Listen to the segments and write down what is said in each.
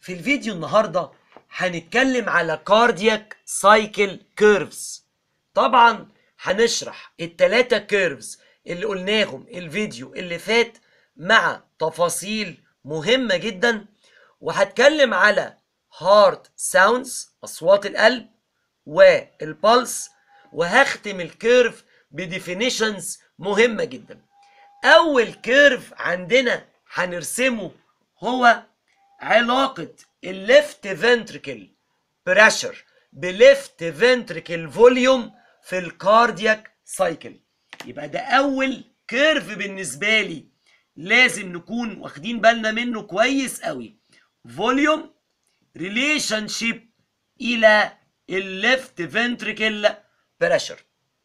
في الفيديو النهارده هنتكلم على كاردياك سايكل كيرفز طبعا هنشرح التلاتة كيرفز اللي قلناهم الفيديو اللي فات مع تفاصيل مهمة جدا وهتكلم على هارت ساوندز أصوات القلب والبلس وهختم الكيرف بديفينيشنز مهمة جدا أول كيرف عندنا هنرسمه هو علاقة الليفت فنتريكل بريشر بليفت فنتريكل فوليوم في الكاردياك سايكل يبقى ده أول كيرف بالنسبة لي لازم نكون واخدين بالنا منه كويس قوي فوليوم ريليشن شيب إلى الليفت فنتريكل بريشر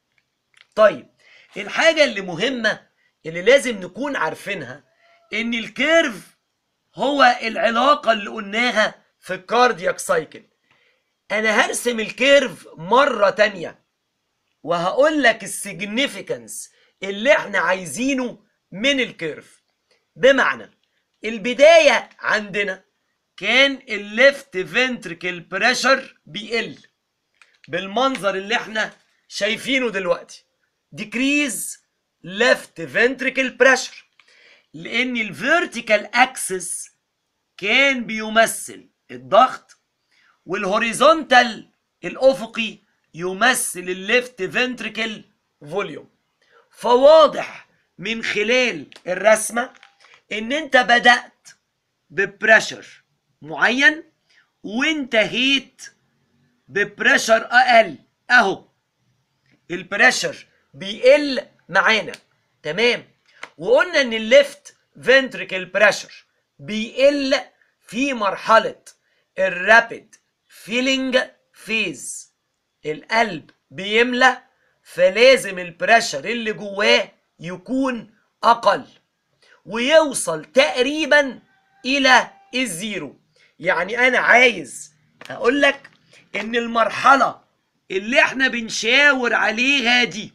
طيب الحاجة اللي مهمة اللي لازم نكون عارفينها ان الكيرف هو العلاقة اللي قلناها في الكاردياك سايكل انا هرسم الكيرف مرة تانية وهقول لك السيجنيفيكانس اللي احنا عايزينه من الكيرف بمعنى البداية عندنا كان الليفت فنتريكل بريشر بيقل بالمنظر اللي احنا شايفينه دلوقتي decrease left ventricle pressure لان الفيرتيكال اكسس كان بيمثل الضغط والهوريزونتال الافقي يمثل الليفت فنتريكل فوليوم فواضح من خلال الرسمه ان انت بدات ببريشر معين وانتهيت ببريشر اقل اهو البريشر بيقل معانا تمام وقلنا ان الليفت فنتريكل بريشر بيقل في مرحله الرابيد فيلينج فيز القلب بيملى فلازم البريشر اللي جواه يكون اقل ويوصل تقريبا الى الزيرو يعني انا عايز اقول لك ان المرحله اللي احنا بنشاور عليها دي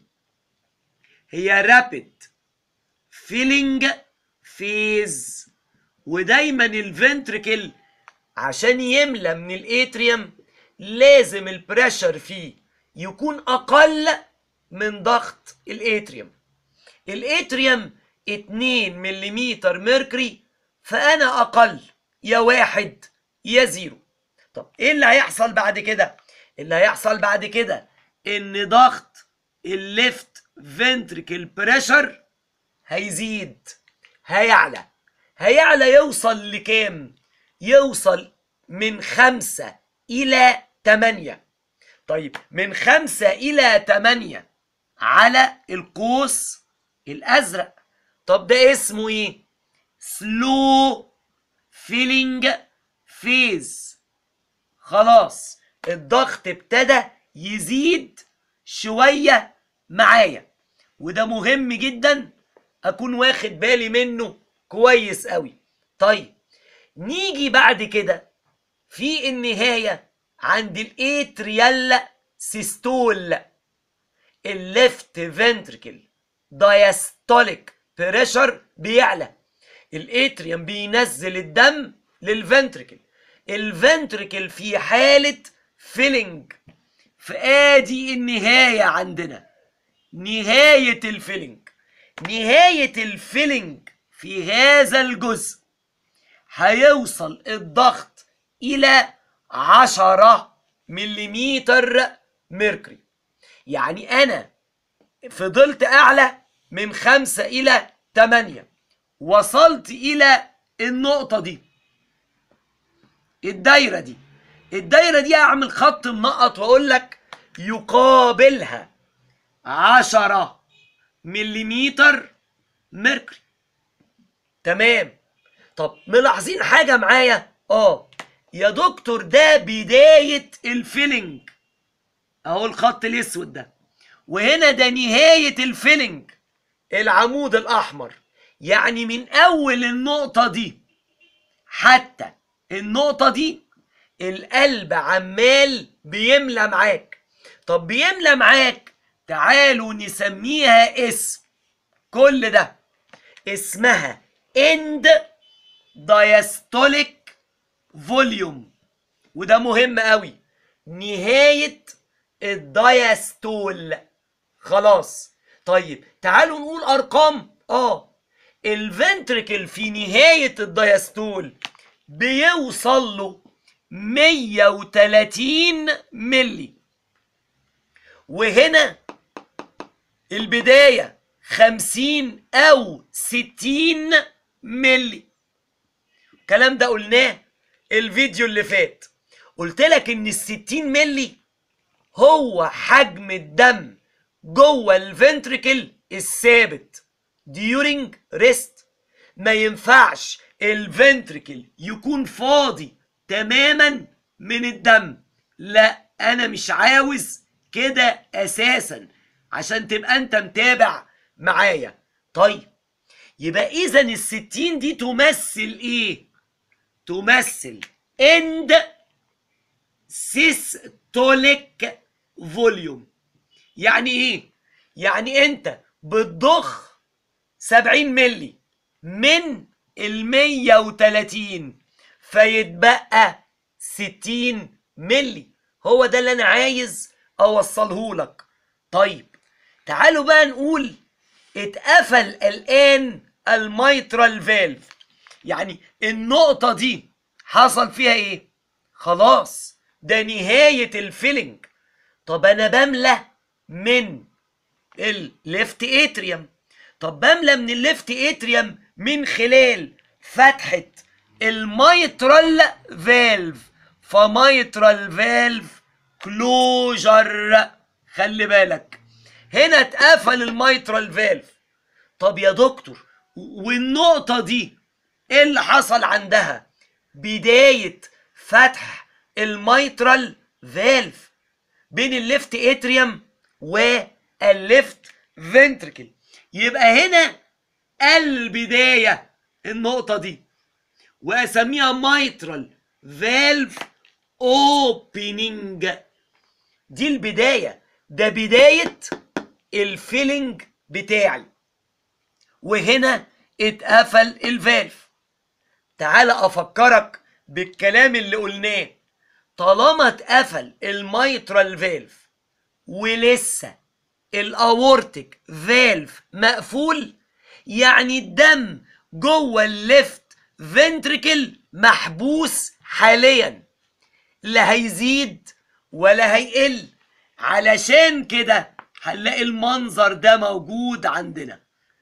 هي رابيد فيلينج فيز ودايما الفنتركل عشان يملى من الاتريوم لازم البريشر فيه يكون اقل من ضغط الاتريوم الاتريوم 2 ملم ميركوري فانا اقل يا واحد يا زيرو طب ايه اللي هيحصل بعد كده اللي هيحصل بعد كده ان ضغط الليفت فنتريكل بريشر هيزيد هيعلى هيعلى يوصل لكام يوصل من خمسة إلى تمانية طيب من خمسة إلى تمانية على القوس الأزرق طب ده اسمه إيه سلو فيلينج فيز خلاص الضغط ابتدى يزيد شوية معايا وده مهم جدا اكون واخد بالي منه كويس قوي طيب نيجي بعد كده في النهاية عند الاتريال سيستول الليفت فنتريكل دايستوليك بريشر بيعلى الاتريوم بينزل الدم للفنتريكل الفنتريكل في حالة فيلينج فادي النهاية عندنا نهاية الفيلينج نهاية الفيلينج في هذا الجزء هيوصل الضغط إلى عشرة مليمتر ميركوري يعني أنا فضلت أعلى من خمسة إلى تمانية وصلت إلى النقطة دي الدايرة دي الدايرة دي أعمل خط منقط وأقول لك يقابلها عشرة مليمتر ميركوري تمام طب ملاحظين حاجة معايا اه يا دكتور ده بداية الفيلينج اهو الخط الاسود ده وهنا ده نهاية الفيلينج العمود الاحمر يعني من اول النقطة دي حتى النقطة دي القلب عمال بيملى معاك طب بيملى معاك تعالوا نسميها اسم كل ده اسمها end diastolic فوليوم وده مهم قوي نهاية الدايستول خلاص طيب تعالوا نقول ارقام اه الفنتركل في نهاية الدايستول بيوصل له 130 ملي وهنا البداية 50 أو 60 ملي الكلام ده قلناه الفيديو اللي فات قلت لك ان ال 60 ملي هو حجم الدم جوه الفنتريكل الثابت during rest ما ينفعش الفنتريكل يكون فاضي تماما من الدم لا انا مش عاوز كده اساسا عشان تبقى انت متابع معايا طيب يبقى اذا الستين دي تمثل ايه تمثل اند سيستوليك فوليوم يعني ايه يعني انت بتضخ 70 ملي من ال 130 فيتبقى 60 ملي هو ده اللي انا عايز اوصله لك طيب تعالوا بقى نقول اتقفل الان الميترال فالف يعني النقطة دي حصل فيها ايه خلاص ده نهاية الفيلنج طب انا بملى من الليفت اتريوم طب بملى من الليفت اتريوم من خلال فتحة الميترال فالف فميترال فالف كلوجر خلي بالك هنا اتقفل الميترال فالف طب يا دكتور والنقطة دي ايه اللي حصل عندها بداية فتح الميترال فالف بين الليفت اتريوم والليفت فنتركل يبقى هنا البداية النقطة دي واسميها ميترال فالف اوبننج دي البداية ده بداية الفيلنج بتاعي وهنا اتقفل الفالف تعال افكرك بالكلام اللي قلناه طالما اتقفل الميترال فالف ولسه الاورتيك فالف مقفول يعني الدم جوه الليفت فنتريكل محبوس حاليا لا هيزيد ولا هيقل علشان كده هنلاقي المنظر ده موجود عندنا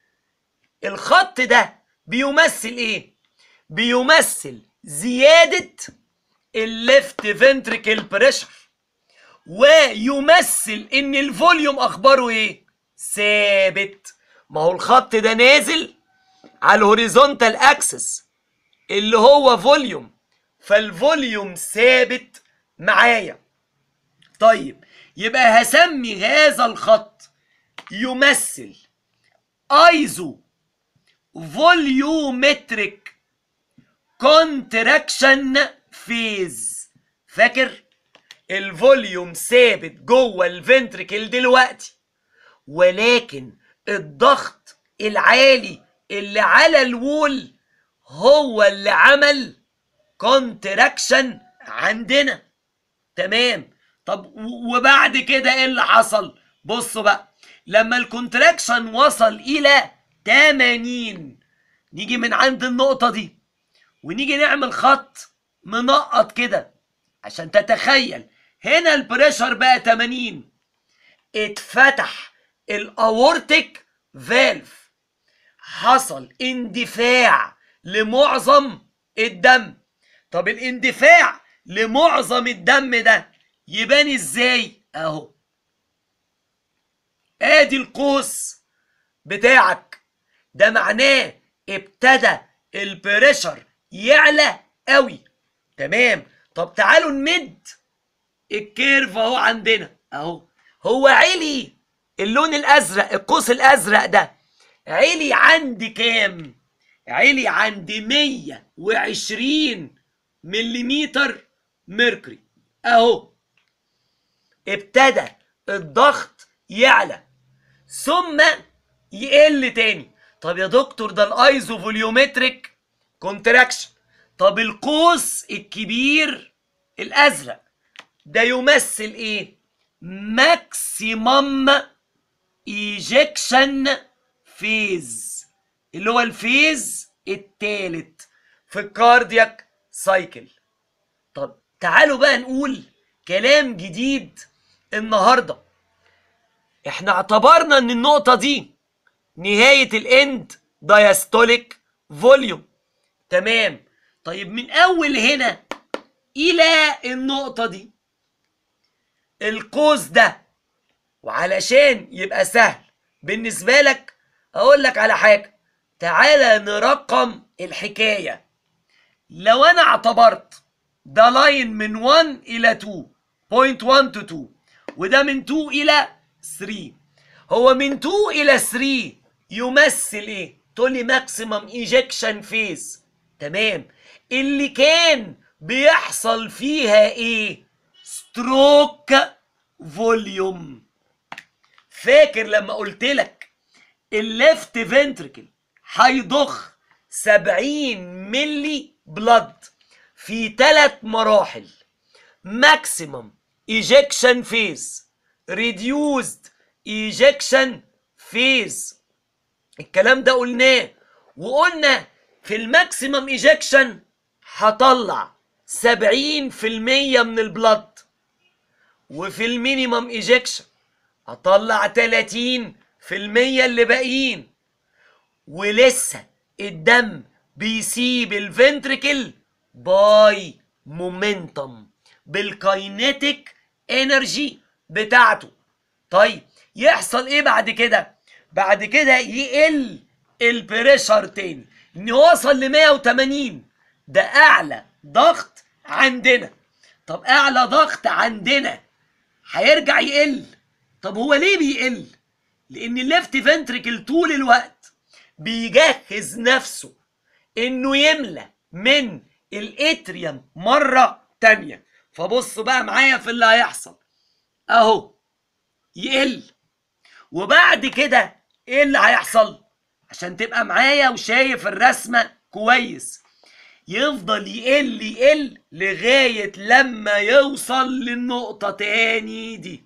الخط ده بيمثل ايه بيمثل زيادة الليفت فنتريكل بريشر ويمثل ان الفوليوم اخباره ايه ثابت ما هو الخط ده نازل على الهوريزونتال اكسس اللي هو فوليوم فالفوليوم ثابت معايا طيب يبقى هسمي هذا الخط يمثل ايزو فوليومتريك كونتراكشن فيز فاكر الفوليوم ثابت جوه الفنتريكل دلوقتي ولكن الضغط العالي اللي على الوول هو اللي عمل كونتراكشن عندنا تمام طب وبعد كده ايه اللي حصل بصوا بقى لما الكونتراكشن وصل الى 80 نيجي من عند النقطة دي ونيجي نعمل خط منقط كده عشان تتخيل هنا البريشر بقى 80 اتفتح الاورتيك فالف حصل اندفاع لمعظم الدم طب الاندفاع لمعظم الدم ده يبان ازاي اهو ادي القوس بتاعك ده معناه ابتدى البريشر يعلى قوي تمام طب تعالوا نمد الكيرف اهو عندنا اهو هو علي اللون الازرق القوس الازرق ده علي عندي كام علي عندي 120 مليمتر ميركوري اهو ابتدى الضغط يعلى ثم يقل تاني طب يا دكتور ده الايزو فوليومتريك كونتراكشن طب القوس الكبير الازرق ده يمثل ايه ماكسيمم ايجكشن فيز اللي هو الفيز التالت في الكاردياك سايكل طب تعالوا بقى نقول كلام جديد النهارده احنا اعتبرنا ان النقطة دي نهاية الاند دايستوليك فوليوم تمام طيب من اول هنا الى النقطة دي القوس ده وعلشان يبقى سهل بالنسبة لك اقول لك على حاجة تعالى نرقم الحكاية لو انا اعتبرت ده لاين من 1 الى 2 بوينت 1 تو 2 وده من 2 الى 3 هو من 2 الى 3 يمثل ايه تقول لي ماكسيمم ايجكشن فيز تمام اللي كان بيحصل فيها ايه ستروك فوليوم فاكر لما قلت لك الليفت فنتركل هيضخ 70 ملي بلد في ثلاث مراحل ماكسيمم ايجكشن فيز ريديوزد ايجكشن فيز الكلام ده قلناه وقلنا في الماكسيمم ايجكشن هطلع 70% من البلد وفي المينيمم ايجكشن هطلع 30% اللي باقيين ولسه الدم بيسيب الفنتريكل باي مومنتم بالكاينيتيك انرجي بتاعته طيب يحصل ايه بعد كده بعد كده يقل البريشر تاني ان وصل ل 180 ده اعلى ضغط عندنا طب اعلى ضغط عندنا هيرجع يقل طب هو ليه بيقل لان الليفت فنتريكل طول الوقت بيجهز نفسه انه يملى من الاتريوم مرة تانية فبصوا بقى معايا في اللي هيحصل اهو يقل وبعد كده ايه اللي هيحصل عشان تبقى معايا وشايف الرسمة كويس يفضل يقل يقل لغاية لما يوصل للنقطة تاني دي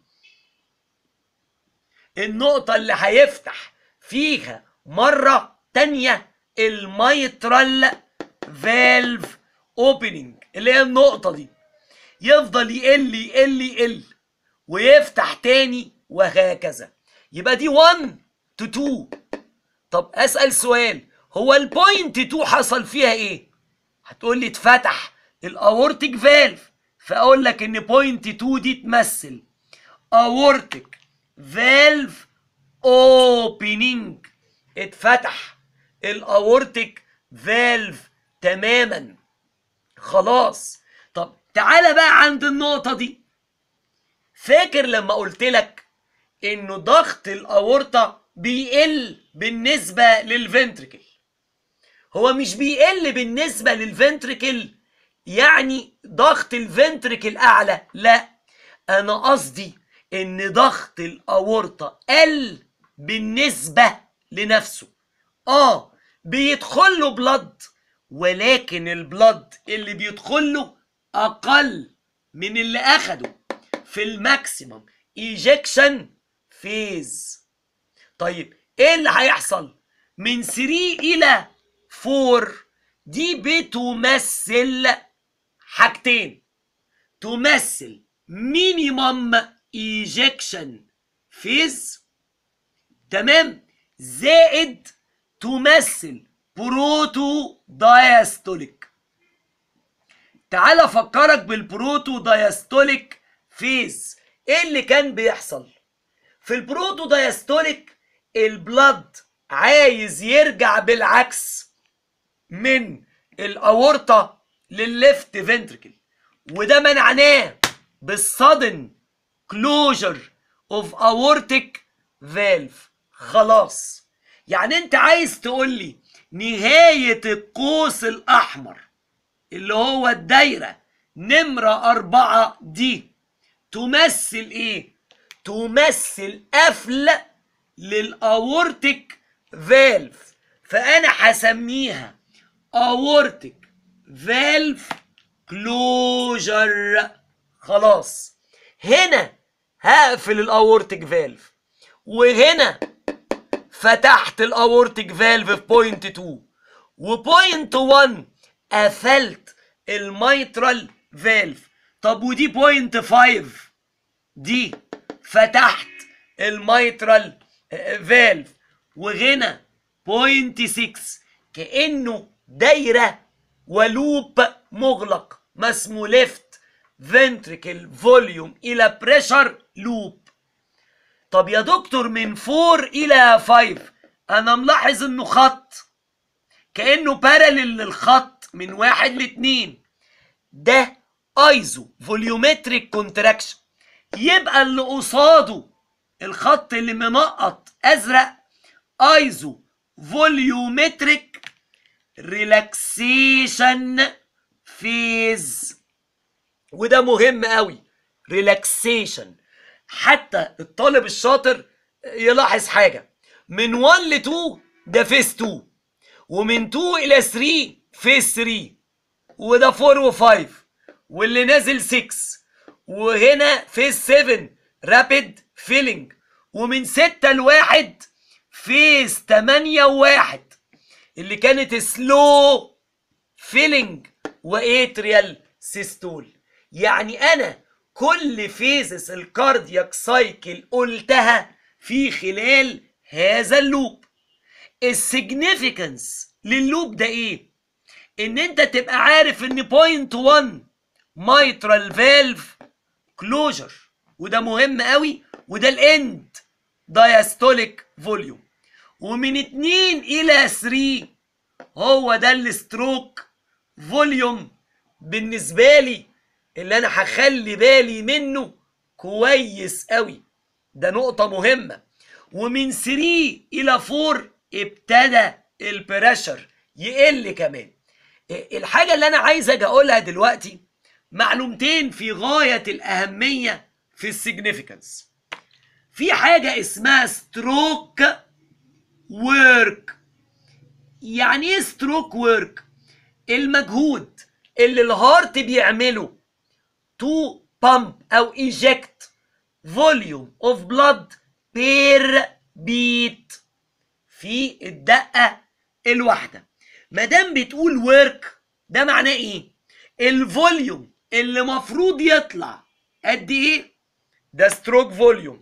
النقطة اللي هيفتح فيها مرة تانية الميترال فالف اوبننج اللي هي النقطة دي يفضل يقل يقل يقل ويفتح تاني وهكذا يبقى دي 1 تو 2 طب اسأل سؤال هو البوينت 2 حصل فيها ايه؟ هتقول لي اتفتح الاورتيك فالف فاقول لك ان بوينت 2 دي تمثل اورتيك فالف اوبننج اتفتح الاورتيك فالف تماما خلاص طب تعالى بقى عند النقطة دي فاكر لما قلت لك انه ضغط الاورطة بيقل بالنسبة للفنتريكل هو مش بيقل بالنسبة للفنتريكل يعني ضغط الفنتريكل اعلى لا انا قصدي ان ضغط الاورطة قل بالنسبة لنفسه اه بيدخل له بلد ولكن البلد اللي بيدخل له اقل من اللي اخده في الماكسيمم ايجكشن فيز طيب ايه اللي هيحصل من 3 الى 4 دي بتمثل حاجتين تمثل مينيمم ايجكشن فيز تمام زائد تمثل بروتو دايستوليك تعال افكرك بالبروتو دايستوليك فيز ايه اللي كان بيحصل في البروتو دايستوليك البلد عايز يرجع بالعكس من الاورطة للليفت فنتركل وده منعناه بالصدن كلوجر اوف اورتيك فالف خلاص يعني انت عايز تقول لي نهاية القوس الأحمر اللي هو الدايرة نمرة أربعة دي تمثل إيه؟ تمثل قفل للأورتيك فالف فأنا هسميها أورتيك فالف كلوجر خلاص هنا هقفل الاورتيك فالف وهنا فتحت الاورتيك فالف في بوينت 2 وبوينت 1 قفلت الميترال فالف طب ودي بوينت 5 دي فتحت الميترال فالف وهنا بوينت 6 كانه دايره ولوب مغلق ما اسمه ليفت فنتريكل فوليوم الى بريشر لوب طب يا دكتور من 4 الى 5 انا ملاحظ انه خط كانه بارلل للخط من واحد لاتنين ده ايزو فوليومتريك كونتراكشن يبقى اللي قصاده الخط اللي منقط ازرق ايزو فوليومتريك ريلاكسيشن فيز وده مهم قوي ريلاكسيشن حتى الطالب الشاطر يلاحظ حاجه من 1 ل 2 ده فيز 2 ومن 2 الى 3 فيز 3 وده 4 و5 واللي نازل 6 وهنا فيز 7 رابيد فيلينج ومن 6 لواحد فيز 8 و1 اللي كانت سلو فيلينج واتريال سيستول يعني انا كل فيزس الكاردياك سايكل قلتها في خلال هذا اللوب السيجنيفيكانس لللوب ده ايه ان انت تبقى عارف ان بوينت 1 مايترال فالف كلوجر وده مهم قوي وده الاند دايستوليك فوليوم ومن 2 الى 3 هو ده الستروك فوليوم بالنسبه لي اللي انا هخلي بالي منه كويس قوي ده نقطه مهمه ومن 3 الى 4 ابتدى البريشر يقل كمان الحاجه اللي انا عايز اجي اقولها دلوقتي معلومتين في غايه الاهميه في السيجنيفيكانس في حاجه اسمها ستروك ورك يعني ايه ستروك ورك المجهود اللي الهارت بيعمله تو بامب او ايجكت فوليوم اوف بلاد بير بيت في الدقه الواحده ما دام بتقول ورك ده معناه ايه الفوليوم اللي مفروض يطلع قد ايه ده ستروك فوليوم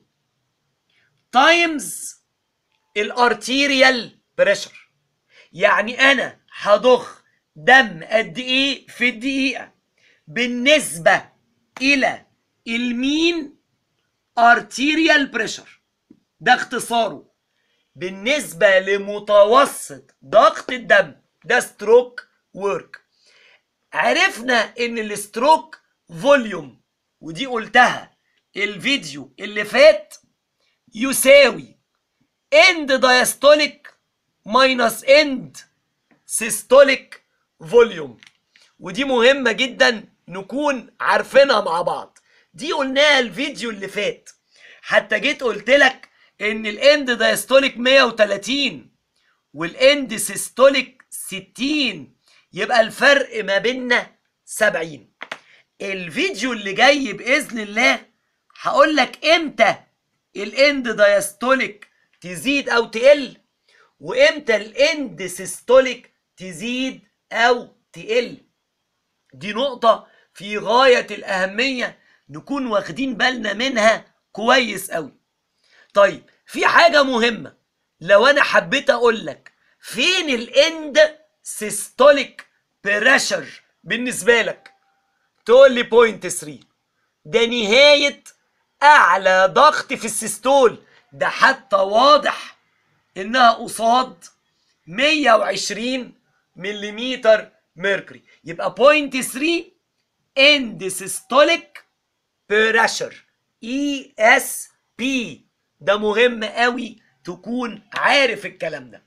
تايمز الارتيريال بريشر يعني انا هضخ دم قد ايه في الدقيقه بالنسبه الى المين ارتيريال بريشر ده اختصاره بالنسبه لمتوسط ضغط الدم ده ستروك ورك عرفنا ان الستروك فوليوم ودي قلتها الفيديو اللي فات يساوي اند دايستوليك ماينس اند سيستوليك فوليوم ودي مهمة جدا نكون عارفينها مع بعض دي قلناها الفيديو اللي فات حتى جيت قلت لك ان الاند دايستوليك 130 والاند سيستوليك 60 يبقى الفرق ما بيننا 70 الفيديو اللي جاي باذن الله هقول لك امتى الاند دايستوليك تزيد او تقل وامتى الاند سيستوليك تزيد او تقل دي نقطة في غاية الأهمية نكون واخدين بالنا منها كويس قوي طيب في حاجة مهمة لو أنا حبيت أقول لك فين الاند سيستوليك بريشر بالنسبة لك تقول لي بوينت 3 ده نهاية أعلى ضغط في السيستول ده حتى واضح إنها قصاد 120 مليمتر ميركوري يبقى بوينت 3 اند سيستوليك بريشر اي اس بي ده مهم قوي تكون عارف الكلام ده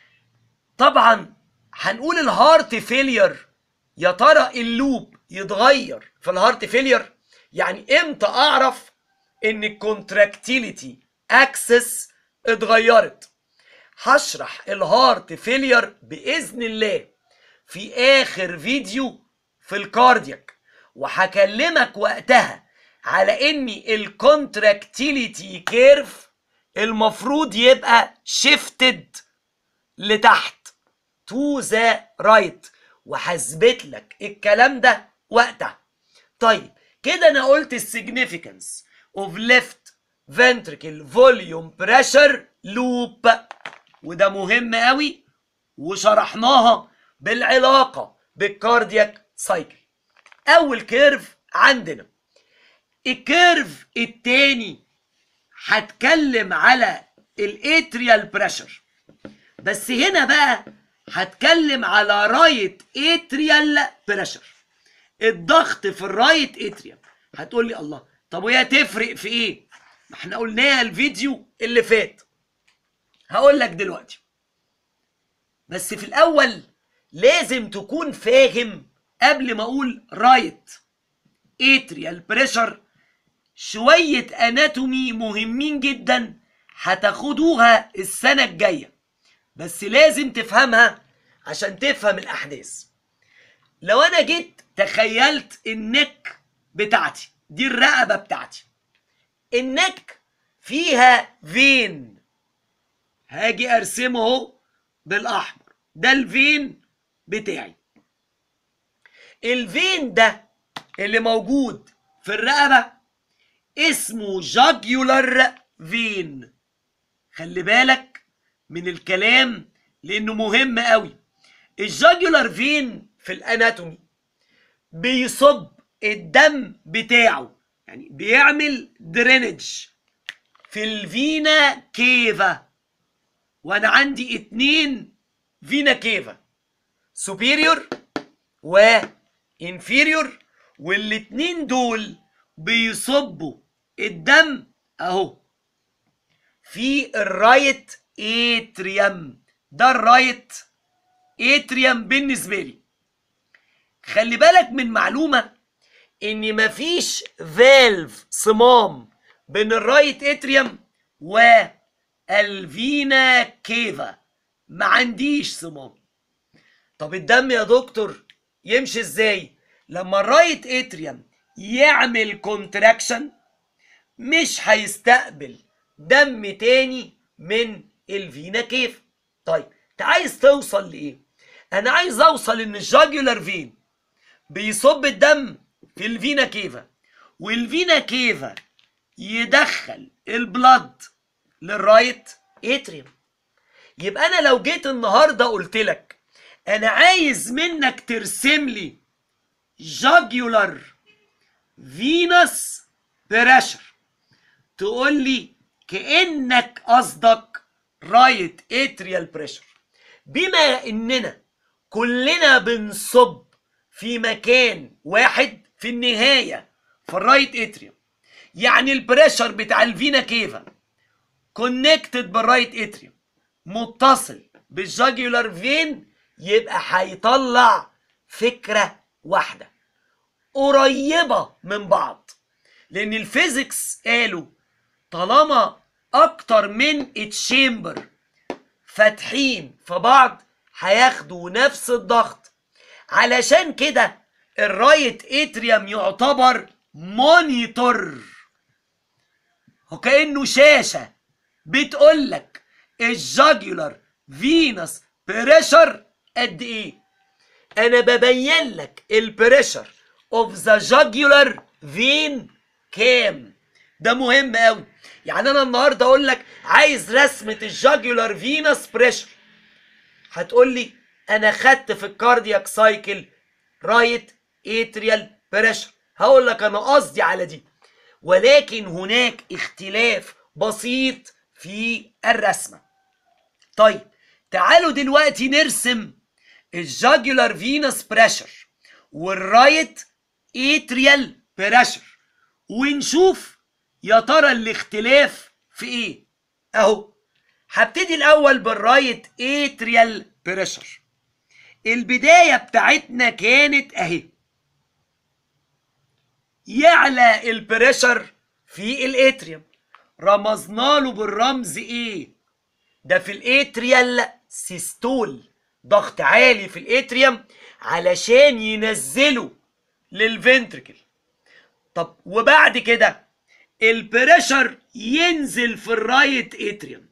طبعا هنقول الهارت فيلير يا ترى اللوب يتغير في الهارت فيلير يعني امتى اعرف ان الكونتراكتيليتي اكسس اتغيرت هشرح الهارت فيلير باذن الله في اخر فيديو في الكاردياك وهكلمك وقتها على ان الكونتراكتيليتي كيرف المفروض يبقى شيفتد لتحت تو ذا رايت وهثبت لك الكلام ده وقتها طيب كده انا قلت السيجنيفيكانس اوف ليفت ventricle volume pressure loop وده مهم قوي وشرحناها بالعلاقه بالكاردياك سايكل اول كيرف عندنا الكيرف التاني هتكلم على الاتريال بريشر بس هنا بقى هتكلم على رايت اتريال بريشر الضغط في الرايت اتريال هتقول لي الله طب وهي تفرق في ايه ما احنا قلناها الفيديو اللي فات هقول لك دلوقتي بس في الاول لازم تكون فاهم قبل ما اقول رايت اتريال بريشر شوية اناتومي مهمين جدا هتاخدوها السنة الجاية بس لازم تفهمها عشان تفهم الاحداث لو انا جيت تخيلت النك بتاعتي دي الرقبة بتاعتي النك فيها فين هاجي ارسمه اهو بالاحمر ده الفين بتاعي الفين ده اللي موجود في الرقبة اسمه جاجيولار فين خلي بالك من الكلام لانه مهم قوي الجاجيولار فين في الاناتومي بيصب الدم بتاعه يعني بيعمل درينج في الفينا كيفا وانا عندي اتنين فينا كيفا سوبيريور و انفيريور والاتنين دول بيصبوا الدم اهو في الرايت اتريم ده الرايت اتريم بالنسبه لي خلي بالك من معلومه ان مفيش فالف صمام بين الرايت اتريم والفينا كيفا ما عنديش صمام طب الدم يا دكتور يمشي ازاي لما الرايت اتريم يعمل كونتراكشن مش هيستقبل دم تاني من الفينا كيف طيب انت عايز توصل لايه انا عايز اوصل ان الجاجولار فين بيصب الدم في الفينا كيفا والفينا كيفا يدخل البلد للرايت اتريم يبقى انا لو جيت النهارده قلت لك انا عايز منك ترسم لي جاجولار فينس بريشر تقول لي كانك قصدك رايت اتريال بريشر بما اننا كلنا بنصب في مكان واحد في النهايه في الرايت اتريوم يعني البريشر بتاع الفينا كيفا كونكتد بالرايت اتريوم متصل بالجاجولار فين يبقى هيطلع فكره واحده قريبه من بعض لان الفيزيكس قالوا طالما اكتر من تشامبر فاتحين في بعض هياخدوا نفس الضغط علشان كده الرايت اتريوم يعتبر مونيتور وكانه شاشه بتقول لك الجاجولار فينس بريشر قد ايه انا ببين لك البريشر اوف ذا جاجولار فين كام ده مهم قوي يعني انا النهارده اقول لك عايز رسمه الجاجولار فينس بريشر هتقول لي انا خدت في الكاردياك سايكل رايت اتريال بريشر هقول لك انا قصدي على دي ولكن هناك اختلاف بسيط في الرسمه طيب تعالوا دلوقتي نرسم الجاجولار فينس بريشر والرايت اتريال بريشر ونشوف يا ترى الاختلاف في ايه اهو هبتدي الاول بالرايت اتريال بريشر البدايه بتاعتنا كانت اهي يعلى البريشر في الاتريوم رمزنا له بالرمز ايه ده في الاتريال سيستول ضغط عالي في الاتريوم علشان ينزله للفنتركل طب وبعد كده البريشر ينزل في الرايت اتريوم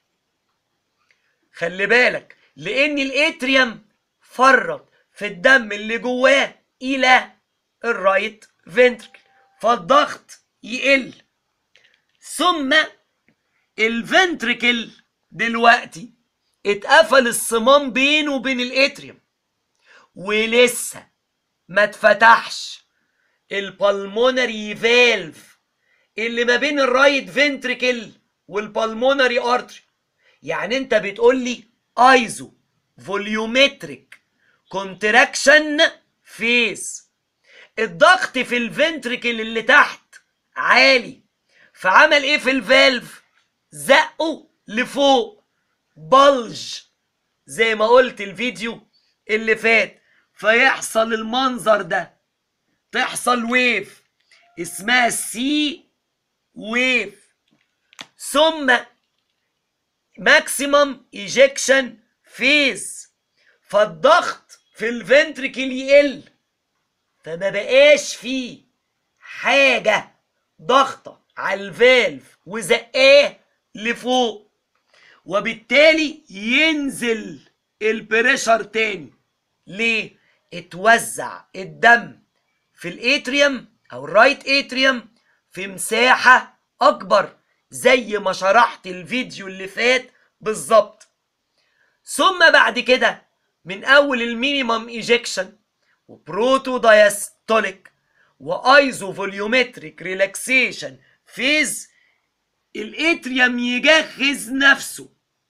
خلي بالك لان الاتريوم فرط في الدم اللي جواه الى الرايت فنتركل فالضغط يقل ثم الفنتركل دلوقتي اتقفل الصمام بينه وبين الاتريوم ولسه ما اتفتحش البلمونري فالف اللي ما بين الرايت فنتركل والبلمونري ارتري يعني انت بتقول لي ايزو فوليومتريك كونتراكشن فيس الضغط في الفنتركل اللي تحت عالي فعمل ايه في الفالف زقه لفوق بلج زي ما قلت الفيديو اللي فات فيحصل المنظر ده تحصل ويف اسمها سي ويف ثم ماكسيمم ايجكشن فيز فالضغط في الفنتركل يقل فما بقاش فيه حاجة ضغطة على الفالف وزقاه لفوق وبالتالي ينزل البريشر تاني ليه؟ اتوزع الدم في الاتريوم او الرايت اتريوم في مساحة اكبر زي ما شرحت الفيديو اللي فات بالظبط ثم بعد كده من اول المينيمم ايجكشن وبروتو دايستوليك وايزو فوليومتريك ريلاكسيشن فيز الاتريوم يجهز نفسه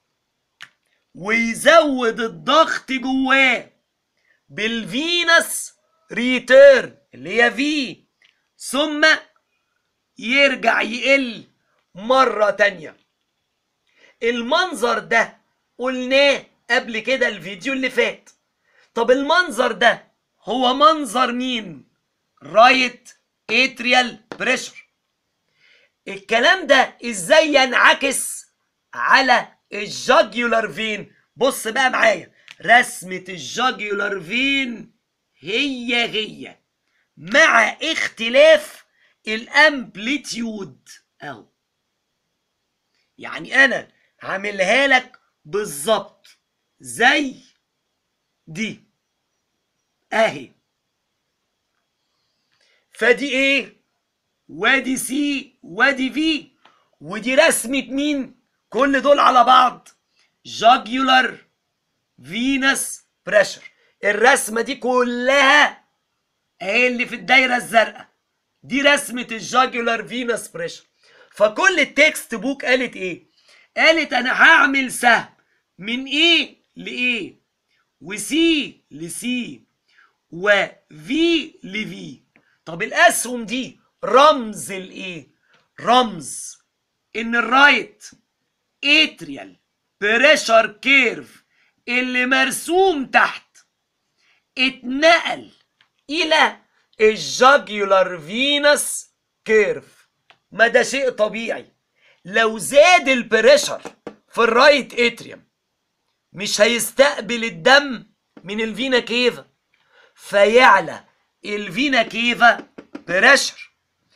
ويزود الضغط جواه بالفينس ريتيرن اللي هي في ثم يرجع يقل مرة تانية المنظر ده قلناه قبل كده الفيديو اللي فات طب المنظر ده هو منظر مين رايت اتريال بريشر الكلام ده ازاي ينعكس على الجاجيولار فين بص بقى معايا رسمة الجاجيولار فين هي هي مع اختلاف الامبليتيود اهو يعني انا عاملها لك بالظبط زي دي اهي فدي ايه وادي سي وادي في ودي رسمة مين كل دول على بعض جاجيولار فينس بريشر الرسمة دي كلها اهي اللي في الدايرة الزرقاء دي رسمة الجاجيولار فينس بريشر فكل التكست بوك قالت ايه قالت انا هعمل سهم من ايه لايه وسي لسي وفي لفي طب الاسهم دي رمز الايه رمز ان الرايت اتريال بريشر كيرف اللي مرسوم تحت اتنقل الى الجاجيولار فينس كيرف ما ده شيء طبيعي لو زاد البريشر في الرايت اتريوم مش هيستقبل الدم من الفينا كيفا فيعلى الفينا كيفا بريشر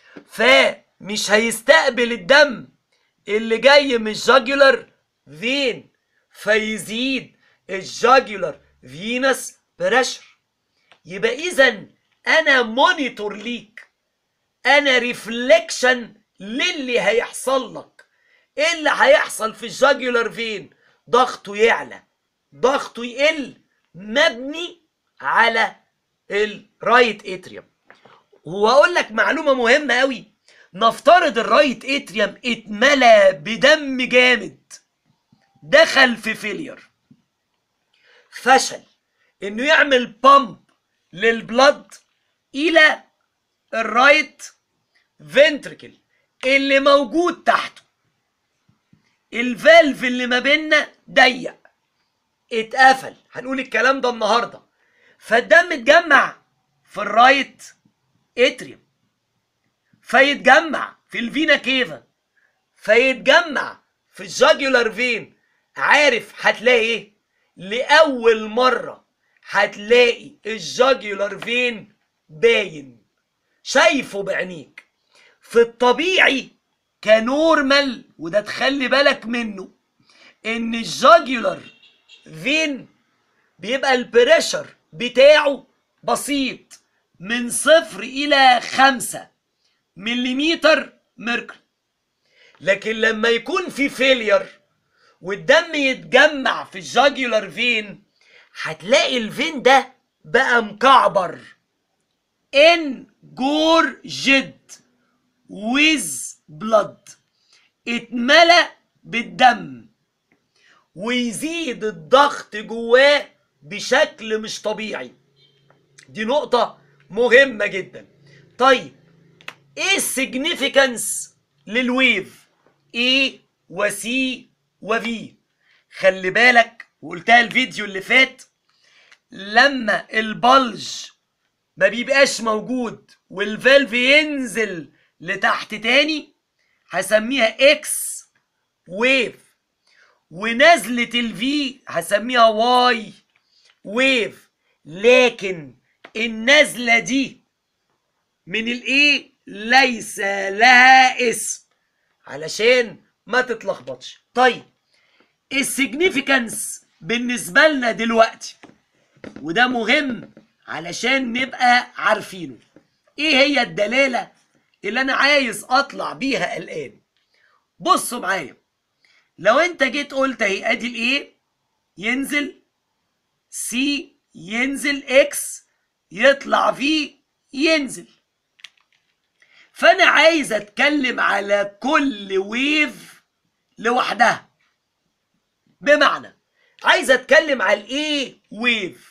فمش هيستقبل الدم اللي جاي من الجاجولار فين فيزيد الجاجولار فينس بريشر يبقى اذا انا مونيتور ليك انا ريفليكشن للي هيحصل لك ايه اللي هيحصل في الجاجولار فين ضغطه يعلى ضغطه يقل مبني على الرايت اتريوم واقول لك معلومه مهمه قوي نفترض الرايت اتريوم اتملى بدم جامد دخل في فيلير فشل انه يعمل بامب للبلد الى الرايت فنتركل اللي موجود تحته الفالف اللي ما بيننا ضيق اتقفل هنقول الكلام ده النهارده فالدم اتجمع في الرايت اتريوم فيتجمع في الفينا كيفا فيتجمع في الجاجولار فين عارف هتلاقي ايه لاول مره هتلاقي الجاجولار فين باين شايفه بعينيك في الطبيعي كنورمال وده تخلي بالك منه ان الجاجولار فين بيبقى البريشر بتاعه بسيط من صفر الى خمسة مليمتر ميركوري لكن لما يكون في فيلير والدم يتجمع في الجاجولار فين هتلاقي الفين ده بقى مكعبر ان جور جد ويز بلد اتملى بالدم ويزيد الضغط جواه بشكل مش طبيعي دي نقطة مهمة جدا طيب ايه السيجنيفيكانس للويف A وC وV خلي بالك وقلتها الفيديو اللي فات لما البلج ما بيبقاش موجود والفالف ينزل لتحت تاني هسميها اكس ويف ونزلة الفي هسميها واي ويف لكن النزلة دي من الايه ليس لها اسم علشان ما تتلخبطش طيب السيجنيفيكانس بالنسبة لنا دلوقتي وده مهم علشان نبقى عارفينه ايه هي الدلالة اللي انا عايز اطلع بيها الان بصوا معايا لو انت جيت قلت اهي ادي الايه ينزل سي ينزل اكس يطلع في ينزل فانا عايز اتكلم على كل ويف لوحدها بمعنى عايز اتكلم على الايه ويف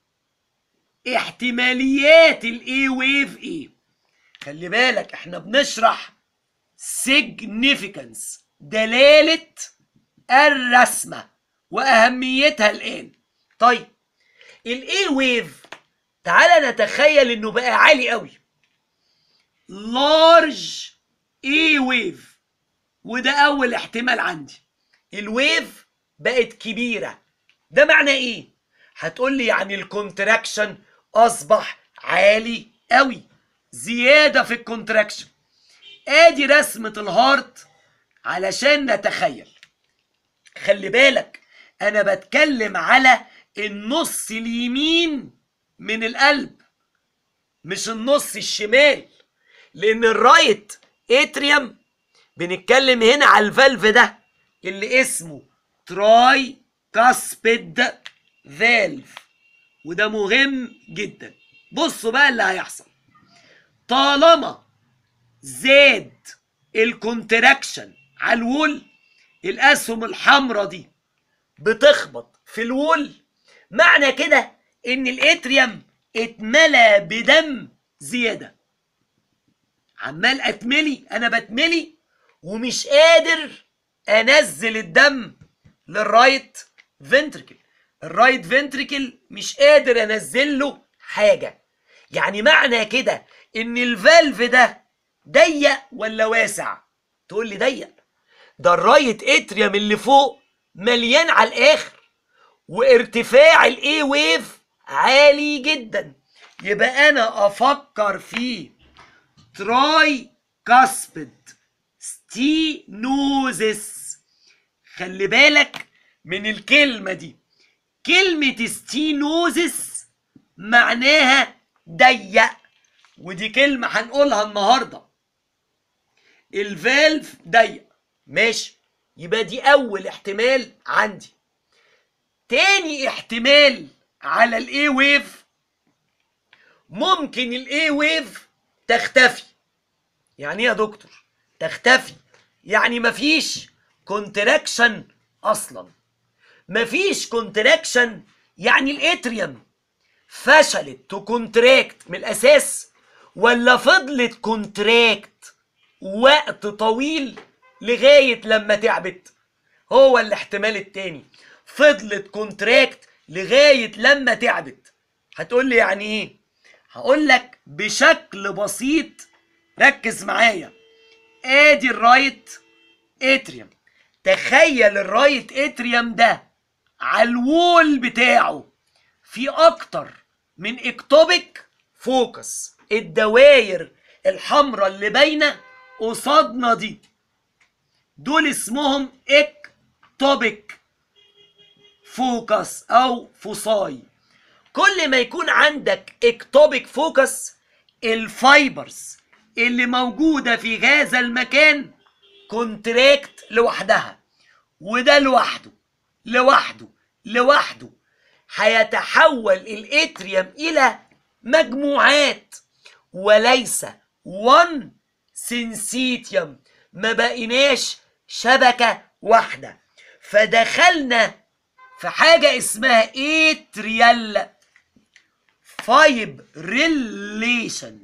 احتماليات الايه ويف ايه خلي بالك احنا بنشرح significance دلالة الرسمة وأهميتها الآن طيب الاي ويف تعالى نتخيل انه بقى عالي قوي لارج اي ويف وده اول احتمال عندي الويف بقت كبيره ده معناه ايه هتقول لي يعني الكونتراكشن اصبح عالي قوي زياده في الكونتراكشن ادي رسمه الهارت علشان نتخيل خلي بالك انا بتكلم على النص اليمين من القلب مش النص الشمال لان الرايت اتريوم بنتكلم هنا على الفالف ده اللي اسمه تراي كاسبيد فالف وده مهم جدا بصوا بقى اللي هيحصل طالما زاد الكونتراكشن على الوول الاسهم الحمراء دي بتخبط في الوول معنى كده ان الاتريوم اتملى بدم زياده عمال اتملي انا بتملي ومش قادر انزل الدم للرايت فنتركل الرايت فنتركل مش قادر انزل له حاجه يعني معنى كده ان الفالف ده ضيق ولا واسع تقول لي ضيق ده الرايت اتريوم اللي فوق مليان على الاخر وارتفاع الاي ويف عالي جدا يبقى انا افكر في تراي كاسبد ستينوزس خلي بالك من الكلمة دي كلمة ستينوزس معناها ضيق ودي كلمة هنقولها النهاردة الفالف ضيق ماشي يبقى دي أول احتمال عندي تاني احتمال على الاي ويف ممكن الاي ويف تختفي يعني ايه يا دكتور تختفي يعني مفيش كونتراكشن اصلا مفيش كونتراكشن يعني الاتريوم فشلت تو كونتراكت من الاساس ولا فضلت كونتراكت وقت طويل لغايه لما تعبت هو الاحتمال التاني فضلت كونتراكت لغايه لما تعبت هتقول لي يعني ايه هقول لك بشكل بسيط ركز معايا ادي الرايت اتريوم تخيل الرايت اتريوم ده على الوول بتاعه في اكتر من اكتوبيك فوكس الدواير الحمراء اللي باينه قصادنا دي دول اسمهم اكتوبيك فوكس او فوساي كل ما يكون عندك اكتوبيك فوكس الفايبرز اللي موجوده في هذا المكان كونتراكت لوحدها وده لوحده لوحده لوحده هيتحول الاتريوم الى مجموعات وليس وان سنسيتيوم ما بقيناش شبكة واحدة فدخلنا في حاجة اسمها اتريال فايب ريليشن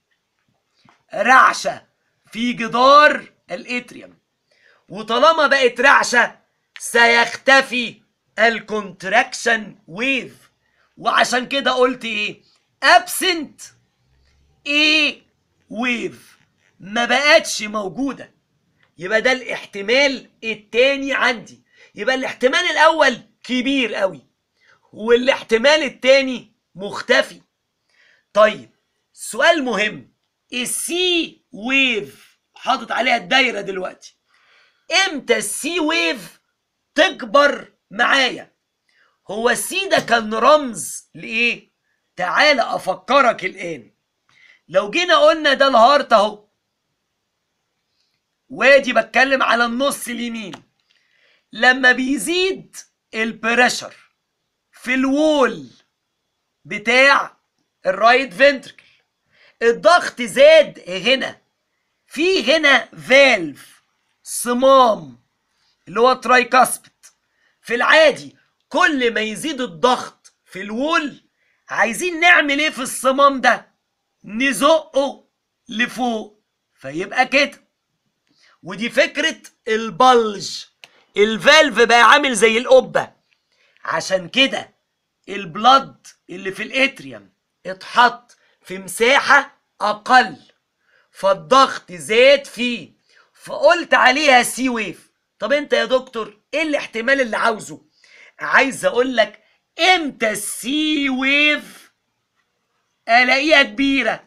رعشة في جدار الاتريوم وطالما بقت رعشة سيختفي الكونتراكشن ويف وعشان كده قلت ايه ابسنت ايه ويف ما بقتش موجودة يبقى ده الاحتمال التاني عندي يبقى الاحتمال الاول كبير قوي والاحتمال التاني مختفي طيب سؤال مهم السي ويف حاطط عليها الدايره دلوقتي امتى السي ويف تكبر معايا هو السي ده كان رمز لايه تعال افكرك الان لو جينا قلنا ده الهارت اهو وادي بتكلم على النص اليمين لما بيزيد البريشر في الوول بتاع الرايت فنتركل الضغط زاد هنا في هنا فالف صمام اللي هو ترايكاسبت في العادي كل ما يزيد الضغط في الوول عايزين نعمل ايه في الصمام ده نزقه لفوق فيبقى كده ودي فكرة البلج الفالف بقى عامل زي القبة عشان كده البلد اللي في الاتريوم اتحط في مساحة أقل فالضغط زاد فيه فقلت عليها سي ويف طب انت يا دكتور ايه الاحتمال اللي عاوزه عايز اقول لك امتى السي ويف الاقيها كبيرة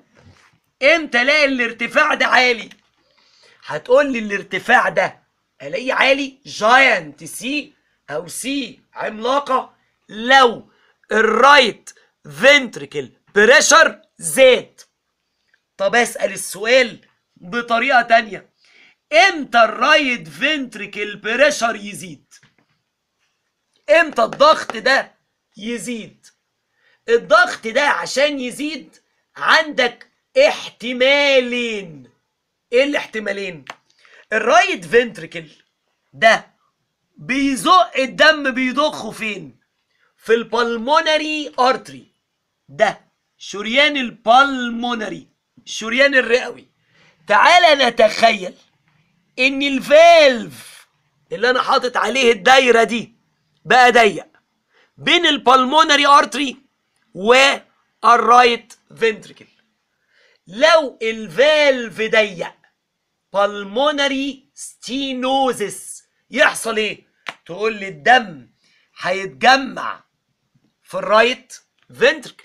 امتى الاقي الارتفاع ده عالي هتقول لي الارتفاع ده الاقيه عالي جاينت سي او سي عملاقه لو الرايت فنتريكل بريشر زاد طب اسال السؤال بطريقه تانية امتى الرايت فنتريكل بريشر يزيد امتى الضغط ده يزيد الضغط ده عشان يزيد عندك احتمالين ايه الاحتمالين الرايت فنتريكل ده بيزق الدم بيضخه فين في البلمونري ارتري ده شريان البلمونري الشريان الرئوي تعالى نتخيل ان الفالف اللي انا حاطط عليه الدايره دي بقى ضيق بين البلمونري ارتري والرايت فنتريكل لو الفالف ضيق بالمونري ستينوزس يحصل ايه تقول لي الدم هيتجمع في الرايت فنتركل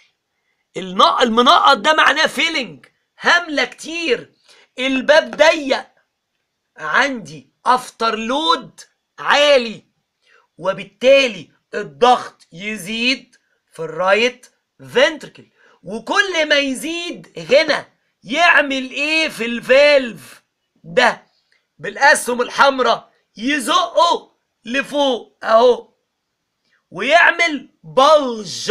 المنقط ده معناه فيلنج همله كتير الباب ضيق عندي افتر لود عالي وبالتالي الضغط يزيد في الرايت فنتركل وكل ما يزيد هنا يعمل ايه في الفالف ده بالاسهم الحمراء يزقه لفوق اهو ويعمل بلج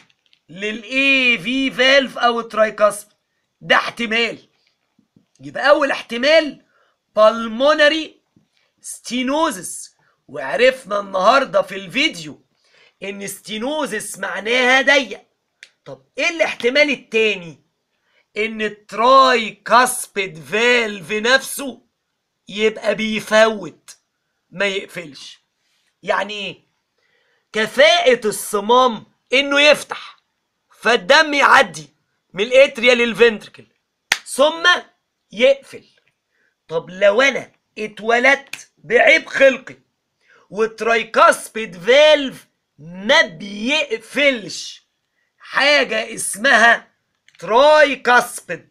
للاي في فالف او الترايكاسب ده احتمال يبقى اول احتمال بالمونري ستينوزس وعرفنا النهارده في الفيديو ان ستينوزس معناها ضيق طب ايه الاحتمال التاني ان التراي كاسبيد فالف نفسه يبقى بيفوت ما يقفلش يعني ايه كفاءة الصمام انه يفتح فالدم يعدي من الاتريا للفنتركل ثم يقفل طب لو انا اتولدت بعيب خلقي والترايكاسبيد فالف ما بيقفلش حاجة اسمها ترايكاسبيد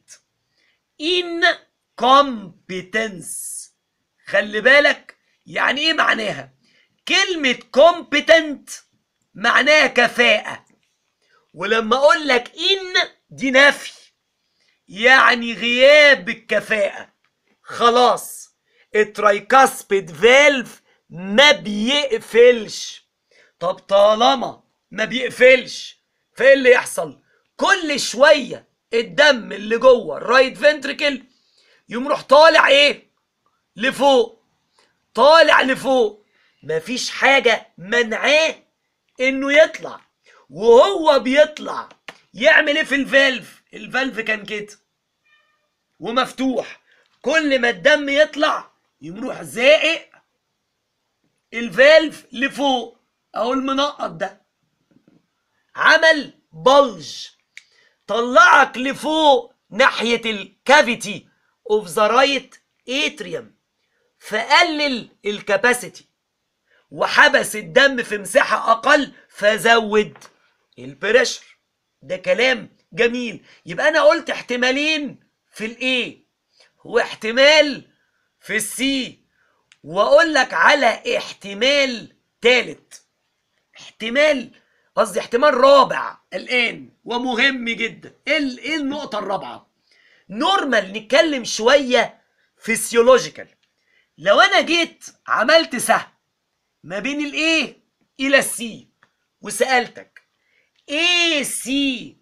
incompetence خلي بالك يعني ايه معناها كلمة competent معناها كفاءة ولما اقول لك ان دي نفي يعني غياب الكفاءة خلاص الترايكاسبيد فالف ما بيقفلش طب طالما ما بيقفلش فايه اللي يحصل كل شوية الدم اللي جوه الرايت فنتريكل يقوم يروح طالع ايه لفوق طالع لفوق مفيش حاجة منعاه انه يطلع وهو بيطلع يعمل ايه في الفالف الفالف كان كده ومفتوح كل ما الدم يطلع يقوم يروح زائق الفالف لفوق اهو المنقط ده عمل بلج طلعك لفوق ناحية الكافيتي اوف ذا رايت اتريوم فقلل الكاباسيتي وحبس الدم في مساحة أقل فزود البريشر ده كلام جميل يبقى أنا قلت احتمالين في الإيه واحتمال في السي وأقول لك على احتمال تالت احتمال قصدي احتمال رابع الآن ومهم جدا ايه ال- إيه النقطة الرابعة نورمال نتكلم شوية فيسيولوجيكال لو انا جيت عملت سهم ما بين الايه الى السي وسالتك ايه سي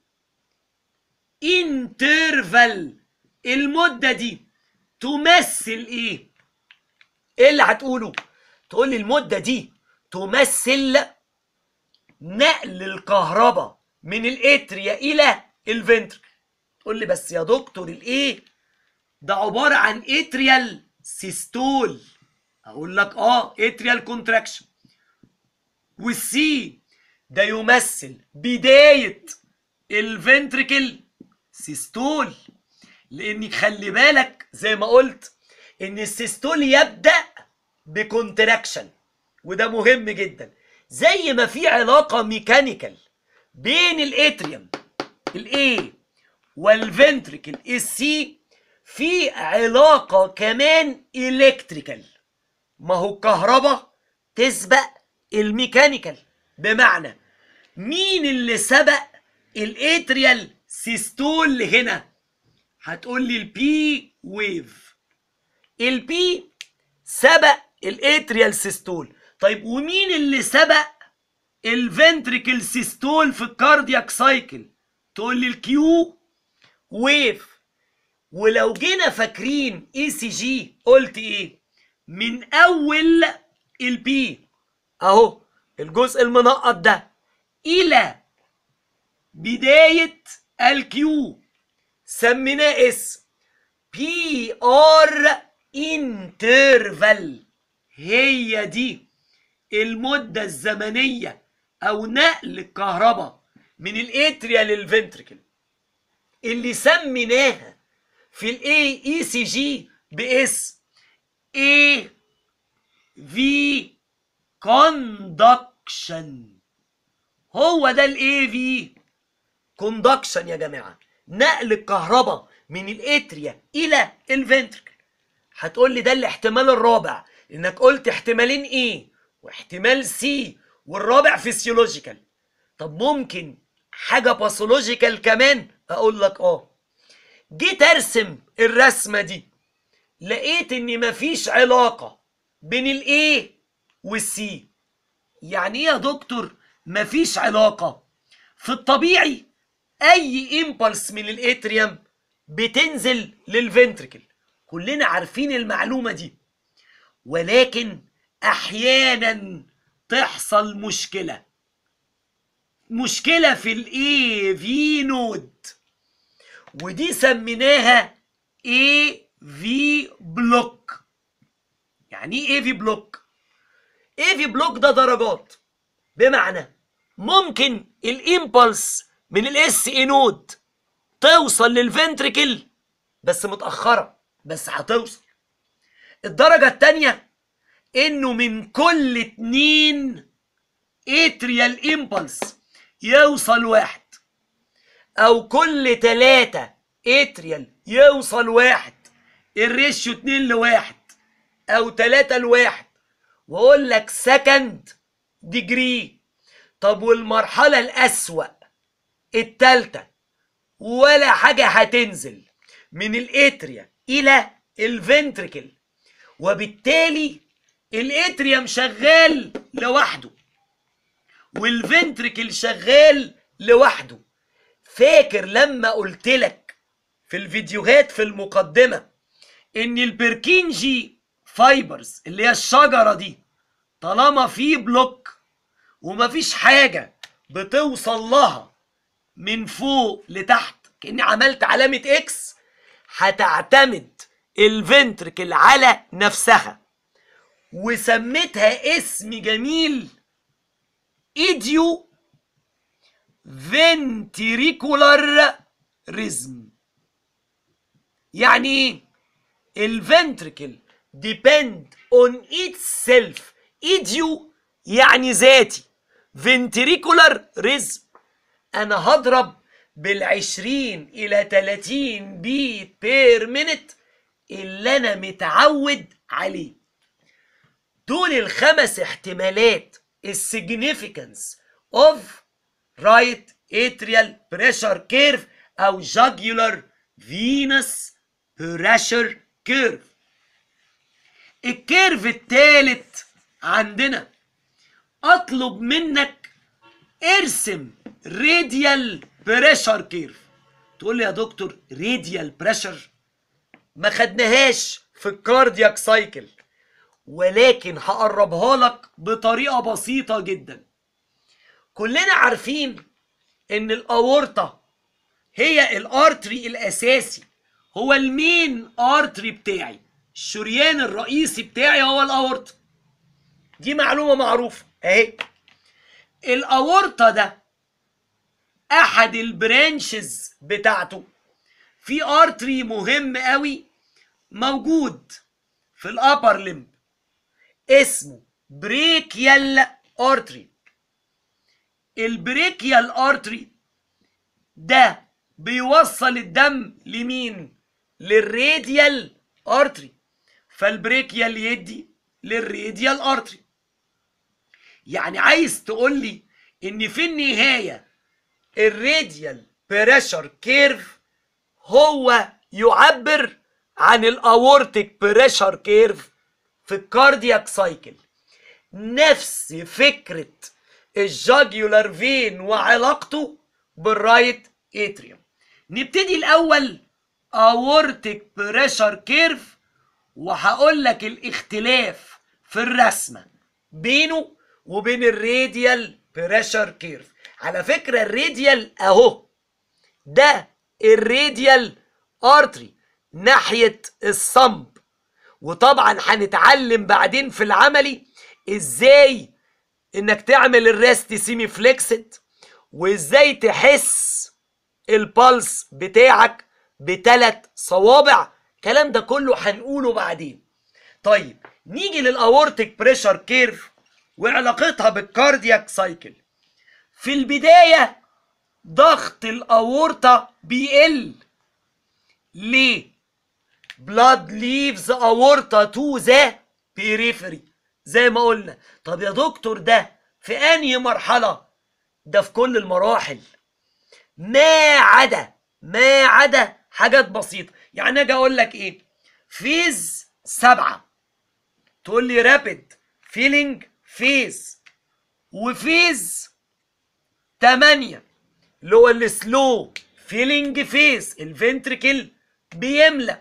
انترفال المده دي تمثل ايه ايه اللي هتقوله تقول لي المده دي تمثل نقل الكهرباء من الاتريا الى الفنتركل تقول لي بس يا دكتور الايه ده عباره عن اتريال سيستول اقول لك اه اتريال كونتراكشن والسي ده يمثل بدايه الفنتريكل سيستول لان خلي بالك زي ما قلت ان السيستول يبدا بكونتراكشن وده مهم جدا زي ما في علاقه ميكانيكال بين الاتريوم الاي والفنتريكل السي في علاقة كمان إلكتريكال ما هو الكهرباء تسبق الميكانيكال بمعنى مين اللي سبق الاتريال سيستول هنا هتقول لي البي ويف البي سبق الاتريال سيستول طيب ومين اللي سبق الفنتريكل سيستول في الكاردياك سايكل تقول لي الكيو ويف ولو جينا فاكرين اي سي جي قلت ايه من اول البي اهو الجزء المنقط ده الى بداية الكيو سميناه اسم بي ار انترفال هي دي المدة الزمنية او نقل الكهرباء من الاتريا للفنتركل اللي سميناها في الاي اي سي جي باسم اي في كوندكشن هو ده الاي في كوندكشن يا جماعه نقل الكهرباء من الاتريا الى الفنتركل هتقول لي ده الاحتمال الرابع انك قلت احتمالين ايه واحتمال سي والرابع فيسيولوجيكال طب ممكن حاجه باثولوجيكال كمان اقول لك اه جيت ارسم الرسمه دي لقيت ان مفيش علاقه بين الايه والسي يعني ايه يا دكتور مفيش علاقه في الطبيعي اي امبلس من الاتريوم بتنزل للفنتركل كلنا عارفين المعلومه دي ولكن احيانا تحصل مشكله مشكله في الاي في نود ودي سميناها اي في بلوك يعني ايه اي في بلوك اي في بلوك ده درجات بمعنى ممكن الامبلس من الاس اي نود توصل للفنتريكل بس متاخره بس هتوصل الدرجه الثانيه انه من كل اتنين اتريال امبلس يوصل واحد او كل تلاتة اتريال يوصل واحد الريشيو اتنين لواحد او تلاتة لواحد واقول لك سكند ديجري طب والمرحلة الأسوأ التالتة ولا حاجة هتنزل من الاتريا إلى الفنتركل وبالتالي الاتريوم شغال لوحده والفنتركل شغال لوحده فاكر لما قلت لك في الفيديوهات في المقدمة ان البركينجي فايبرز اللي هي الشجرة دي طالما في بلوك ومفيش حاجة بتوصل لها من فوق لتحت كأني عملت علامة اكس هتعتمد الفنتركل على نفسها وسميتها اسم جميل ايديو فنتريكولار ريزم يعني ايه الفنتركل depend on itself ايديو يعني ذاتي فنتريكولار ريزم انا هضرب بالعشرين الى تلاتين بيت بير مينت اللي انا متعود عليه دول الخمس احتمالات السيجنيفيكانس اوف رايت اتريال بريشر كيرف او جاجولار فينس بريشر كيرف الكيرف الثالث عندنا اطلب منك ارسم راديال بريشر كيرف تقول لي يا دكتور راديال بريشر ما خدناهاش في الكاردياك سايكل ولكن هقربها لك بطريقه بسيطه جدا كلنا عارفين ان الاورطه هي الارتري الاساسي هو المين ارتري بتاعي الشريان الرئيسي بتاعي هو الاورطه دي معلومه معروفه اهي الاورطه ده احد البرانشز بتاعته في ارتري مهم قوي موجود في الابر لمب اسمه بريكيال ارتري البريكيال ارتري ده بيوصل الدم لمين للراديال ارتري فالبريكيال يدي للراديال ارتري يعني عايز تقول لي ان في النهايه الراديال بريشر كيرف هو يعبر عن الاورتيك بريشر كيرف في الكاردياك سايكل نفس فكره الجاجيولار فين وعلاقته بالرايت اتريوم نبتدي الاول اورتيك بريشر كيرف وهقول لك الاختلاف في الرسمه بينه وبين الراديال بريشر كيرف على فكره الراديال اهو ده الراديال ارتري ناحيه الصمب وطبعا هنتعلم بعدين في العملي ازاي انك تعمل الريست سيمي فليكسد وازاي تحس البلس بتاعك بثلاث صوابع الكلام ده كله هنقوله بعدين طيب نيجي للاورتيك بريشر كيرف وعلاقتها بالكاردياك سايكل في البداية ضغط الأورطة بيقل ليه؟ blood leaves aorta to the periphery زي ما قلنا طب يا دكتور ده في أنهي مرحلة؟ ده في كل المراحل ما عدا ما عدا حاجات بسيطة يعني أجي أقول لك إيه؟ فيز سبعة تقول لي رابد فيلينج فيز وفيز تمانية اللي هو السلو فيلينج فيز الفنتركل بيملى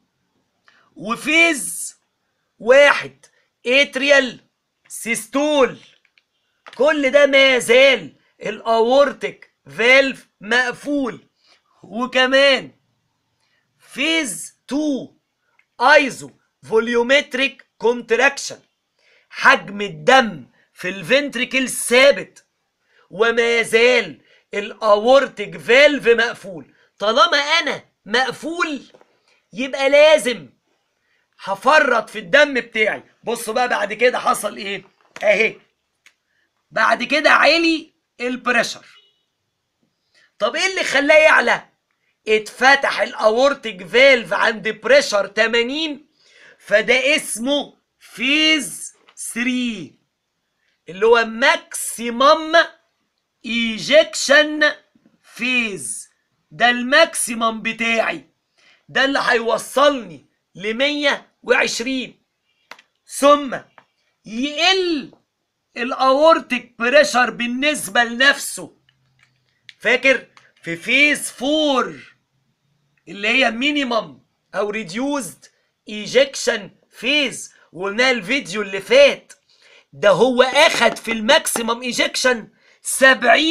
وفيز واحد اتريال سيستول كل ده ما زال الاورتيك فالف مقفول وكمان فيز 2 ايزو فوليومتريك كونتراكشن حجم الدم في الفنتريكل ثابت وما زال الاورتيك فالف مقفول طالما انا مقفول يبقى لازم هفرط في الدم بتاعي بصوا بقى بعد كده حصل ايه اهي بعد كده عالي البريشر طب ايه اللي خلاه يعلى اتفتح الاورتيك فالف عند بريشر 80 فده اسمه فيز 3 اللي هو ماكسيمم ايجكشن فيز ده الماكسيمم بتاعي ده اللي هيوصلني ل 120 ثم يقل الاورتيك بريشر بالنسبه لنفسه فاكر في فيز 4 اللي هي مينيمم او ريديوزد ايجكشن فيز وقلناها الفيديو اللي فات ده هو اخد في الماكسيمم ايجكشن 70%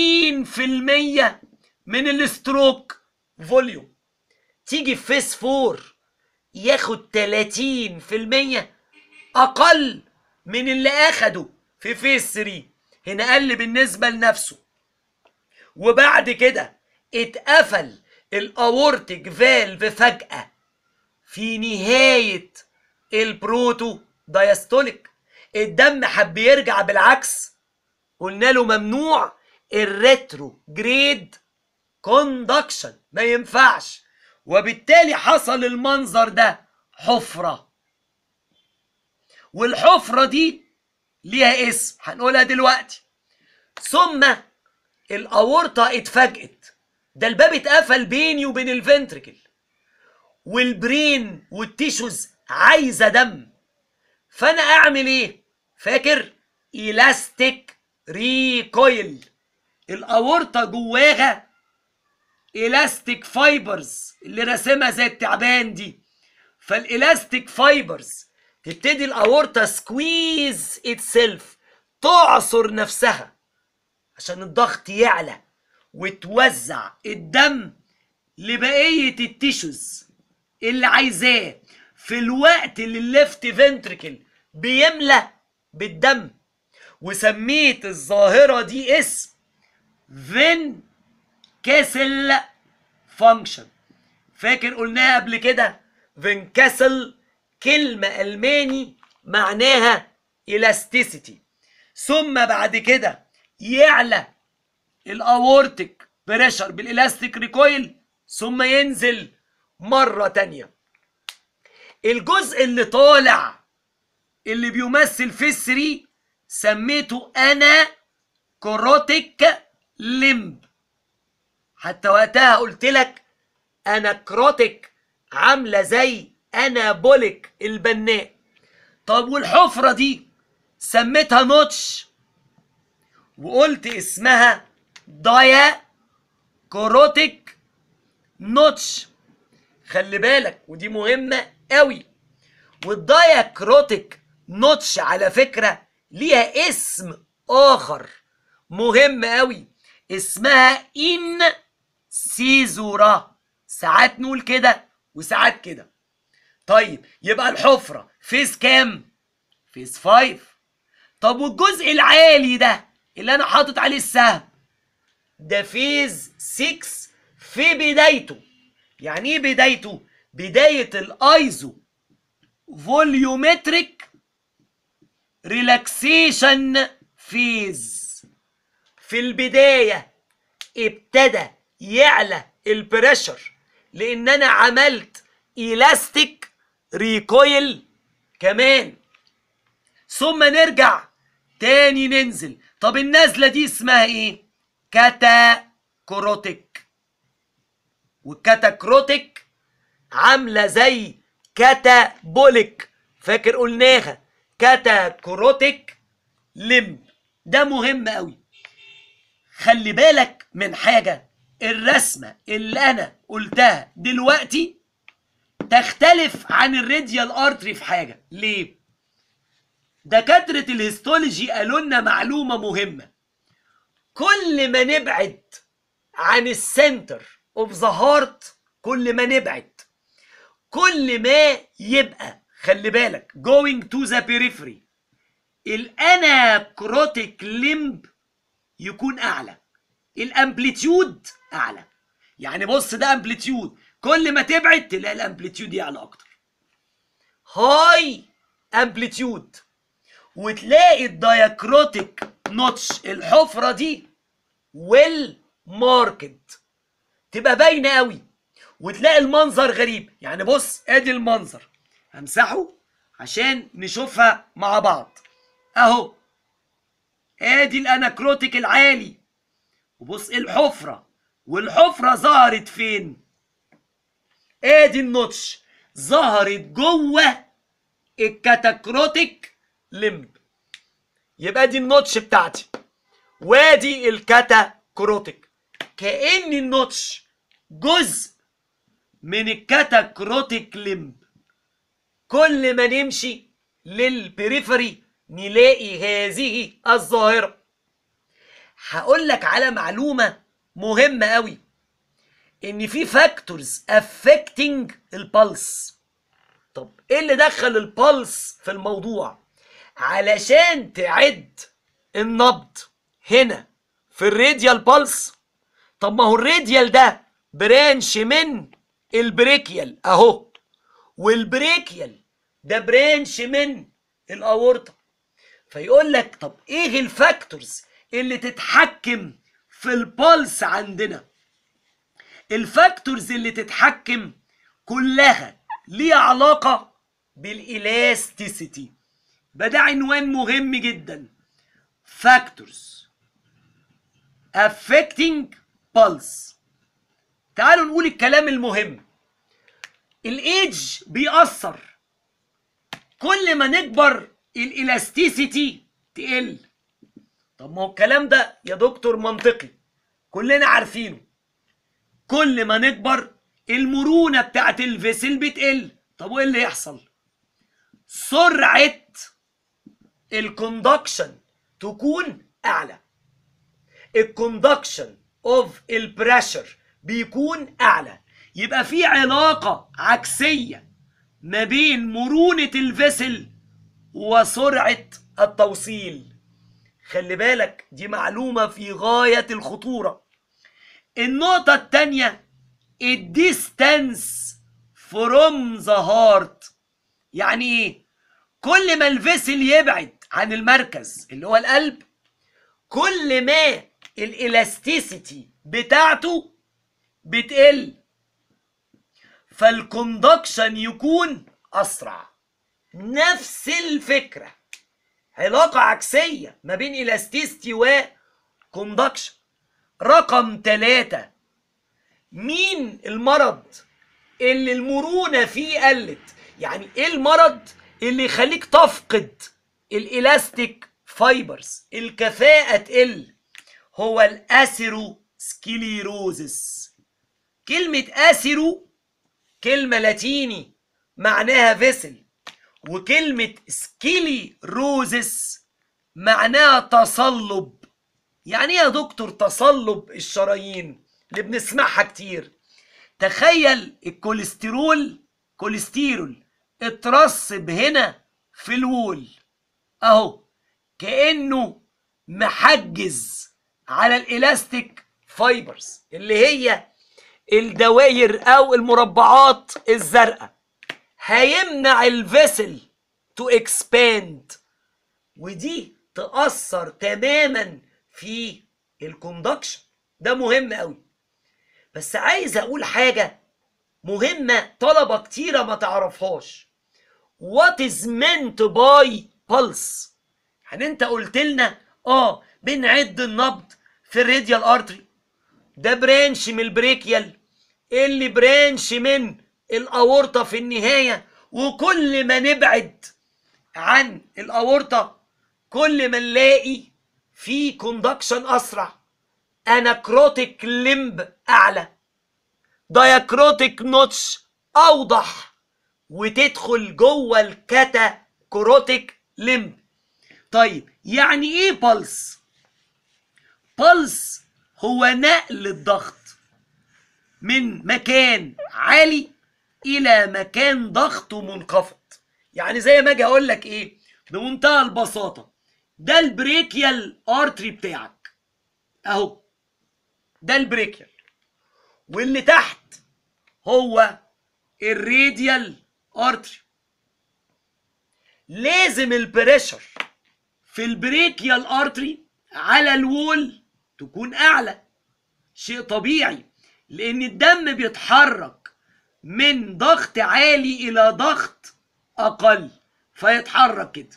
من الستروك فوليوم تيجي في فيس 4 ياخد 30% اقل من اللي اخده في فيس 3 هنا قل بالنسبه لنفسه وبعد كده اتقفل الاورتيك فالف فجاه في نهايه البروتو دايستوليك الدم حب يرجع بالعكس قلنا له ممنوع الريترو جريد كوندكشن ما ينفعش وبالتالي حصل المنظر ده حفرة والحفرة دي ليها اسم هنقولها دلوقتي ثم الأورطة اتفاجئت ده الباب اتقفل بيني وبين الفنتركل والبرين والتيشوز عايزة دم فأنا أعمل إيه؟ فاكر؟ إلاستيك ريكويل الأورطة جواها الاستيك فايبرز اللي راسمها زي التعبان دي فالالاستيك فايبرز تبتدي الاورطه سكويز اتسيلف تعصر نفسها عشان الضغط يعلى وتوزع الدم لبقيه التيشوز اللي عايزاه في الوقت اللي الليفت فنتركل بيملى بالدم وسميت الظاهره دي اسم فين كاسل فانكشن فاكر قلناها قبل كده فينكاسل كلمة ألماني معناها elasticity ثم بعد كده يعلى الاورتيك بريشر بالالاستيك ريكويل ثم ينزل مرة تانية الجزء اللي طالع اللي بيمثل في 3 سميته انا كروتيك لمب حتى وقتها قلت لك اناكروتيك عامله زي انابوليك البناء طب والحفره دي سميتها نوتش وقلت اسمها دايا كروتيك نوتش خلي بالك ودي مهمه قوي والدايا كروتيك نوتش على فكره ليها اسم اخر مهم قوي اسمها ان سيزورا ساعات نقول كده وساعات كده طيب يبقى الحفرة فيز كام؟ فيز فايف طب والجزء العالي ده اللي انا حاطط عليه السهم ده فيز 6 في بدايته يعني ايه بدايته؟ بداية الايزو فوليومتريك ريلاكسيشن فيز في البداية ابتدى يعلى البريشر لان انا عملت الاستيك ريكويل كمان ثم نرجع تاني ننزل طب النزله دي اسمها ايه كاتاكروتيك والكاتاكروتيك عامله زي كاتابوليك فاكر قلناها كاتاكروتيك لمب ده مهم قوي خلي بالك من حاجه الرسمه اللي انا قلتها دلوقتي تختلف عن الراديال ارتري في حاجه ليه دكاتره الهيستولوجي قالوا لنا معلومه مهمه كل ما نبعد عن السنتر اوف ذا هارت كل ما نبعد كل ما يبقى خلي بالك going to the periphery الاناكروتيك لمب يكون اعلى الامبليتيود اعلى يعني بص ده امبليتيود كل ما تبعد تلاقي الامبليتيود يعلى اكتر هاي امبليتيود وتلاقي الدايكروتيك نوتش الحفره دي ويل ماركت تبقى باينه قوي وتلاقي المنظر غريب يعني بص ادي المنظر همسحه عشان نشوفها مع بعض اهو ادي الاناكروتيك العالي وبص الحفره والحفره ظهرت فين ادي النوتش ظهرت جوه الكاتاكروتيك لمب يبقى دي النوتش بتاعتي وادي الكاتاكروتيك كأن النوتش جزء من الكاتاكروتيك لمب كل ما نمشي للبريفري نلاقي هذه الظاهرة هقول لك على معلومة مهمة قوي ان في فاكتورز affecting البلس طب ايه اللي دخل البلس في الموضوع علشان تعد النبض هنا في الراديال بلس طب ما هو الراديال ده برانش من البريكيال اهو والبريكيال ده برانش من الاورطه فيقول لك طب ايه الفاكتورز اللي تتحكم في البلس عندنا الفاكتورز اللي تتحكم كلها ليها علاقة بالالاستيسيتي ده عنوان مهم جدا فاكتورز affecting pulse تعالوا نقول الكلام المهم الايدج بيأثر كل ما نكبر الالاستيسيتي تقل طب ما هو الكلام ده يا دكتور منطقي كلنا عارفينه كل ما نكبر المرونة بتاعت الفيسل بتقل طب وايه اللي يحصل سرعة الكوندكشن تكون اعلى الكوندكشن اوف البريشر بيكون اعلى يبقى في علاقة عكسية ما بين مرونة الفيسل وسرعة التوصيل خلي بالك دي معلومة في غاية الخطورة النقطة التانية الديستانس فروم ذا هارت يعني ايه كل ما الفيسل يبعد عن المركز اللي هو القلب كل ما الالاستيسيتي بتاعته بتقل فالكوندكشن يكون اسرع نفس الفكره علاقه عكسيه ما بين الاستيستي وكوندكشن رقم ثلاثة مين المرض اللي المرونة فيه قلت يعني ايه المرض اللي يخليك تفقد الالاستيك فايبرز الكفاءة تقل هو الاسيرو سكليروزس كلمة اسيرو كلمة لاتيني معناها فيسل وكلمة سكيلي روزس معناها تصلب يعني ايه يا دكتور تصلب الشرايين اللي بنسمعها كتير تخيل الكوليسترول كوليسترول اترسب هنا في الوول اهو كانه محجز على الالاستيك فايبرز اللي هي الدوائر او المربعات الزرقاء هيمنع الفيسل تو اكسباند ودي تأثر تماما في الكوندكشن ده مهم قوي بس عايز اقول حاجة مهمة طلبة كتيرة ما تعرفهاش what is meant by pulse يعني انت قلت لنا اه بنعد النبض في الراديال ارتري ده برانش من البريكيال اللي برانش من الاورطة في النهاية وكل ما نبعد عن الاورطة كل ما نلاقي في كوندكشن اسرع اناكروتيك لمب اعلى دايكروتيك نوتش اوضح وتدخل جوه الكاتا كروتيك لمب طيب يعني ايه بلس بلس هو نقل الضغط من مكان عالي الى مكان ضغطه منخفض يعني زي ما اجي اقول لك ايه بمنتهى البساطه ده البريكيال ارتري بتاعك اهو ده البريكيال واللي تحت هو الراديال ارتري لازم البريشر في البريكيال ارتري على الوول تكون اعلى شيء طبيعي لان الدم بيتحرك من ضغط عالي الى ضغط اقل فيتحرك كده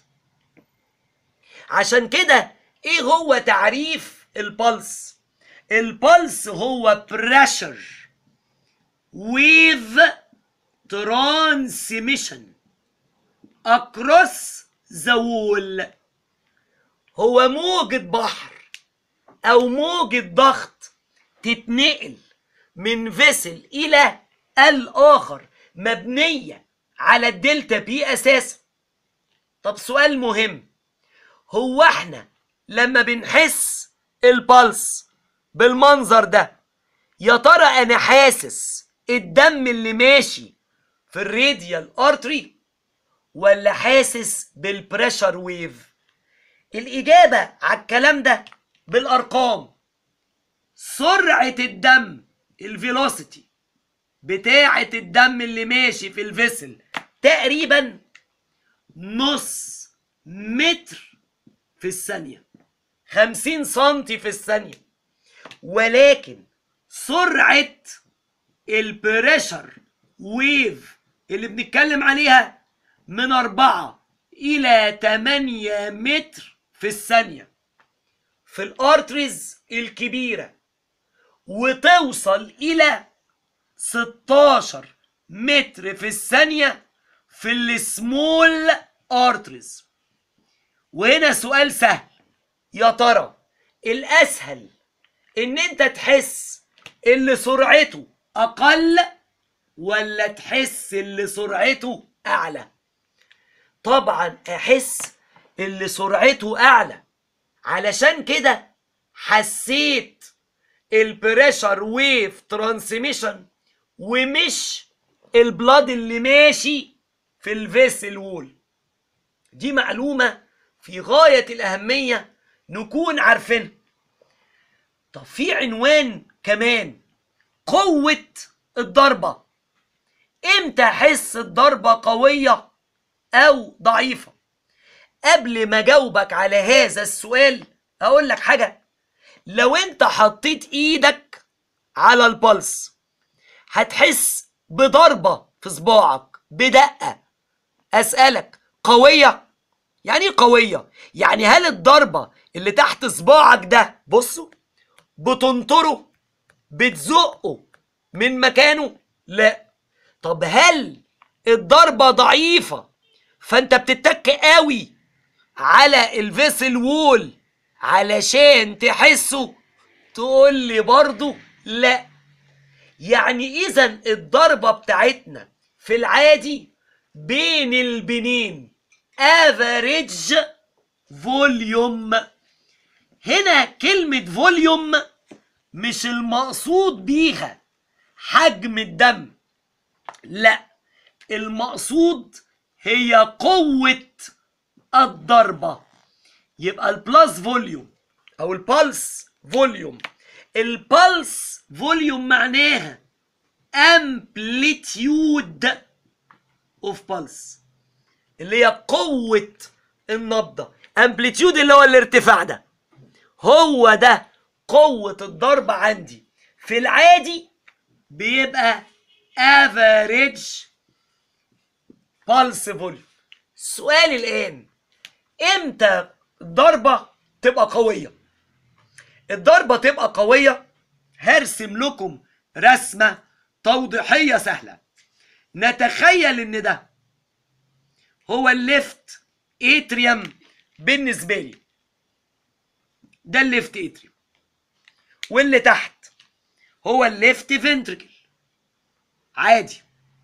عشان كده ايه هو تعريف البلس البلس هو بريشر with transmission across the wall هو موجة بحر أو موجة ضغط تتنقل من فيسل إلى الآخر مبنية على الدلتا بي أساسا طب سؤال مهم هو احنا لما بنحس البلس بالمنظر ده يا ترى انا حاسس الدم اللي ماشي في الراديال ارتري ولا حاسس بالبريشر ويف الاجابه على الكلام ده بالارقام سرعه الدم الفيلوسيتي بتاعه الدم اللي ماشي في الفيسل تقريبا نص متر في الثانيه 50 سنتي في الثانيه ولكن سرعه البريشر ويف اللي بنتكلم عليها من أربعة إلى تمانية متر في الثانية في الأرتريز الكبيرة وتوصل إلى 16 متر في الثانية في السمول أرتريز وهنا سؤال سهل يا ترى الأسهل إن أنت تحس اللي سرعته أقل ولا تحس اللي سرعته أعلى طبعا أحس اللي سرعته أعلى علشان كده حسيت البريشر ويف ترانسميشن ومش البلاد اللي ماشي في الفيسل وول دي معلومة في غاية الأهمية نكون عارفينها طب في عنوان كمان قوة الضربة امتى احس الضربة قوية او ضعيفة قبل ما اجاوبك على هذا السؤال اقول لك حاجة لو انت حطيت ايدك على البلس هتحس بضربة في صباعك بدقة اسألك قوية يعني ايه قوية يعني هل الضربة اللي تحت صباعك ده بصوا بتنطره بتزقه من مكانه لا طب هل الضربة ضعيفة فانت بتتك قوي على الفيسل وول علشان تحسه تقول لي برضو لا يعني اذا الضربة بتاعتنا في العادي بين البنين افريج فوليوم هنا كلمة فوليوم مش المقصود بيها حجم الدم لا المقصود هي قوة الضربة يبقى البلس فوليوم او البلس فوليوم البلس فوليوم معناها امبليتيود اوف بلس اللي هي قوة النبضة امبليتيود اللي هو الارتفاع ده هو ده قوة الضربة عندي في العادي بيبقى average pulse volume السؤال الآن امتى الضربة تبقى قوية الضربة تبقى قوية هرسم لكم رسمة توضيحية سهلة نتخيل ان ده هو الليفت اتريم بالنسبة لي ده الليفت اتريم واللي تحت هو الليفت فنتركل عادي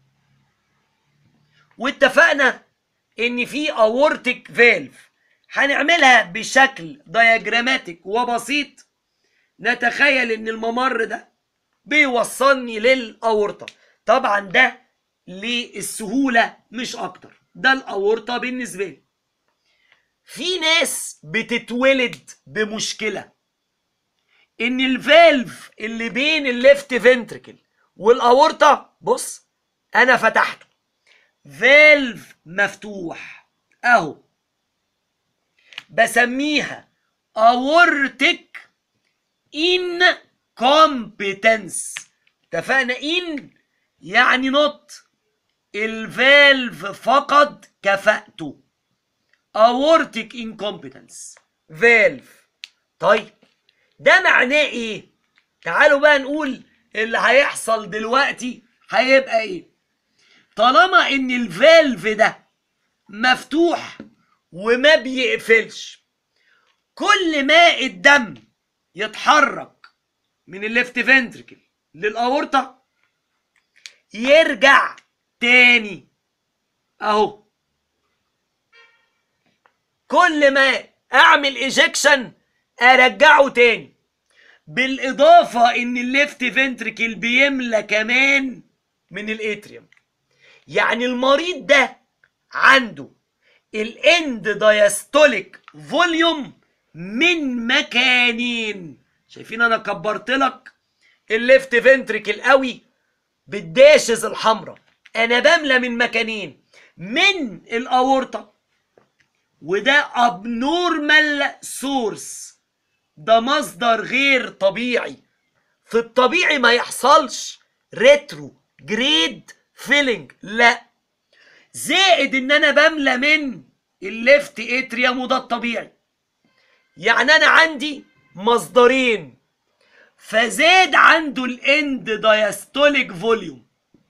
واتفقنا ان في اورتيك فالف هنعملها بشكل دياجراماتيك وبسيط نتخيل ان الممر ده بيوصلني للاورطه طبعا ده للسهوله مش اكتر ده الاورطه بالنسبه لي في ناس بتتولد بمشكله ان الفالف اللي بين الليفت فنتركل والاورطه بص انا فتحته فالف مفتوح اهو بسميها aortic incompetence اتفقنا ان يعني نط الفالف فقد كفاءته aortic incompetence فالف طيب ده معناه ايه تعالوا بقى نقول اللي هيحصل دلوقتي هيبقى ايه طالما ان الفالف ده مفتوح وما بيقفلش كل ما الدم يتحرك من الليفت فنتركل للاورطه يرجع تاني اهو كل ما اعمل ايجكشن ارجعه تاني بالاضافه ان الليفت فنتركل بيملى كمان من الاتريوم يعني المريض ده عنده الاند دايستوليك فوليوم من مكانين شايفين انا كبرت لك الليفت فنتركل قوي بالداشز الحمراء انا بملى من مكانين من الاورطه وده ابنورمال سورس ده مصدر غير طبيعي في الطبيعي ما يحصلش ريترو جريد فيلينج لا زائد ان انا بملى من الليفت اتريوم وده الطبيعي يعني انا عندي مصدرين فزاد عنده الاند دايستوليك فوليوم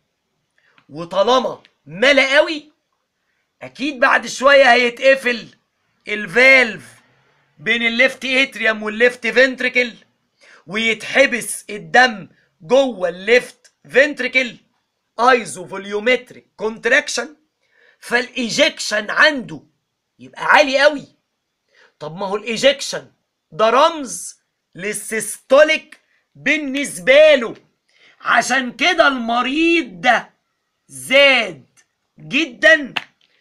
وطالما ملا قوي اكيد بعد شويه هيتقفل الفالف بين الليفت اتريوم والليفت فنتريكل ويتحبس الدم جوه الليفت فنتريكل ايزو فوليومتريك كونتراكشن فالايجكشن عنده يبقى عالي قوي طب ما هو الايجكشن ده رمز للسيستوليك بالنسبه له عشان كده المريض ده زاد جدا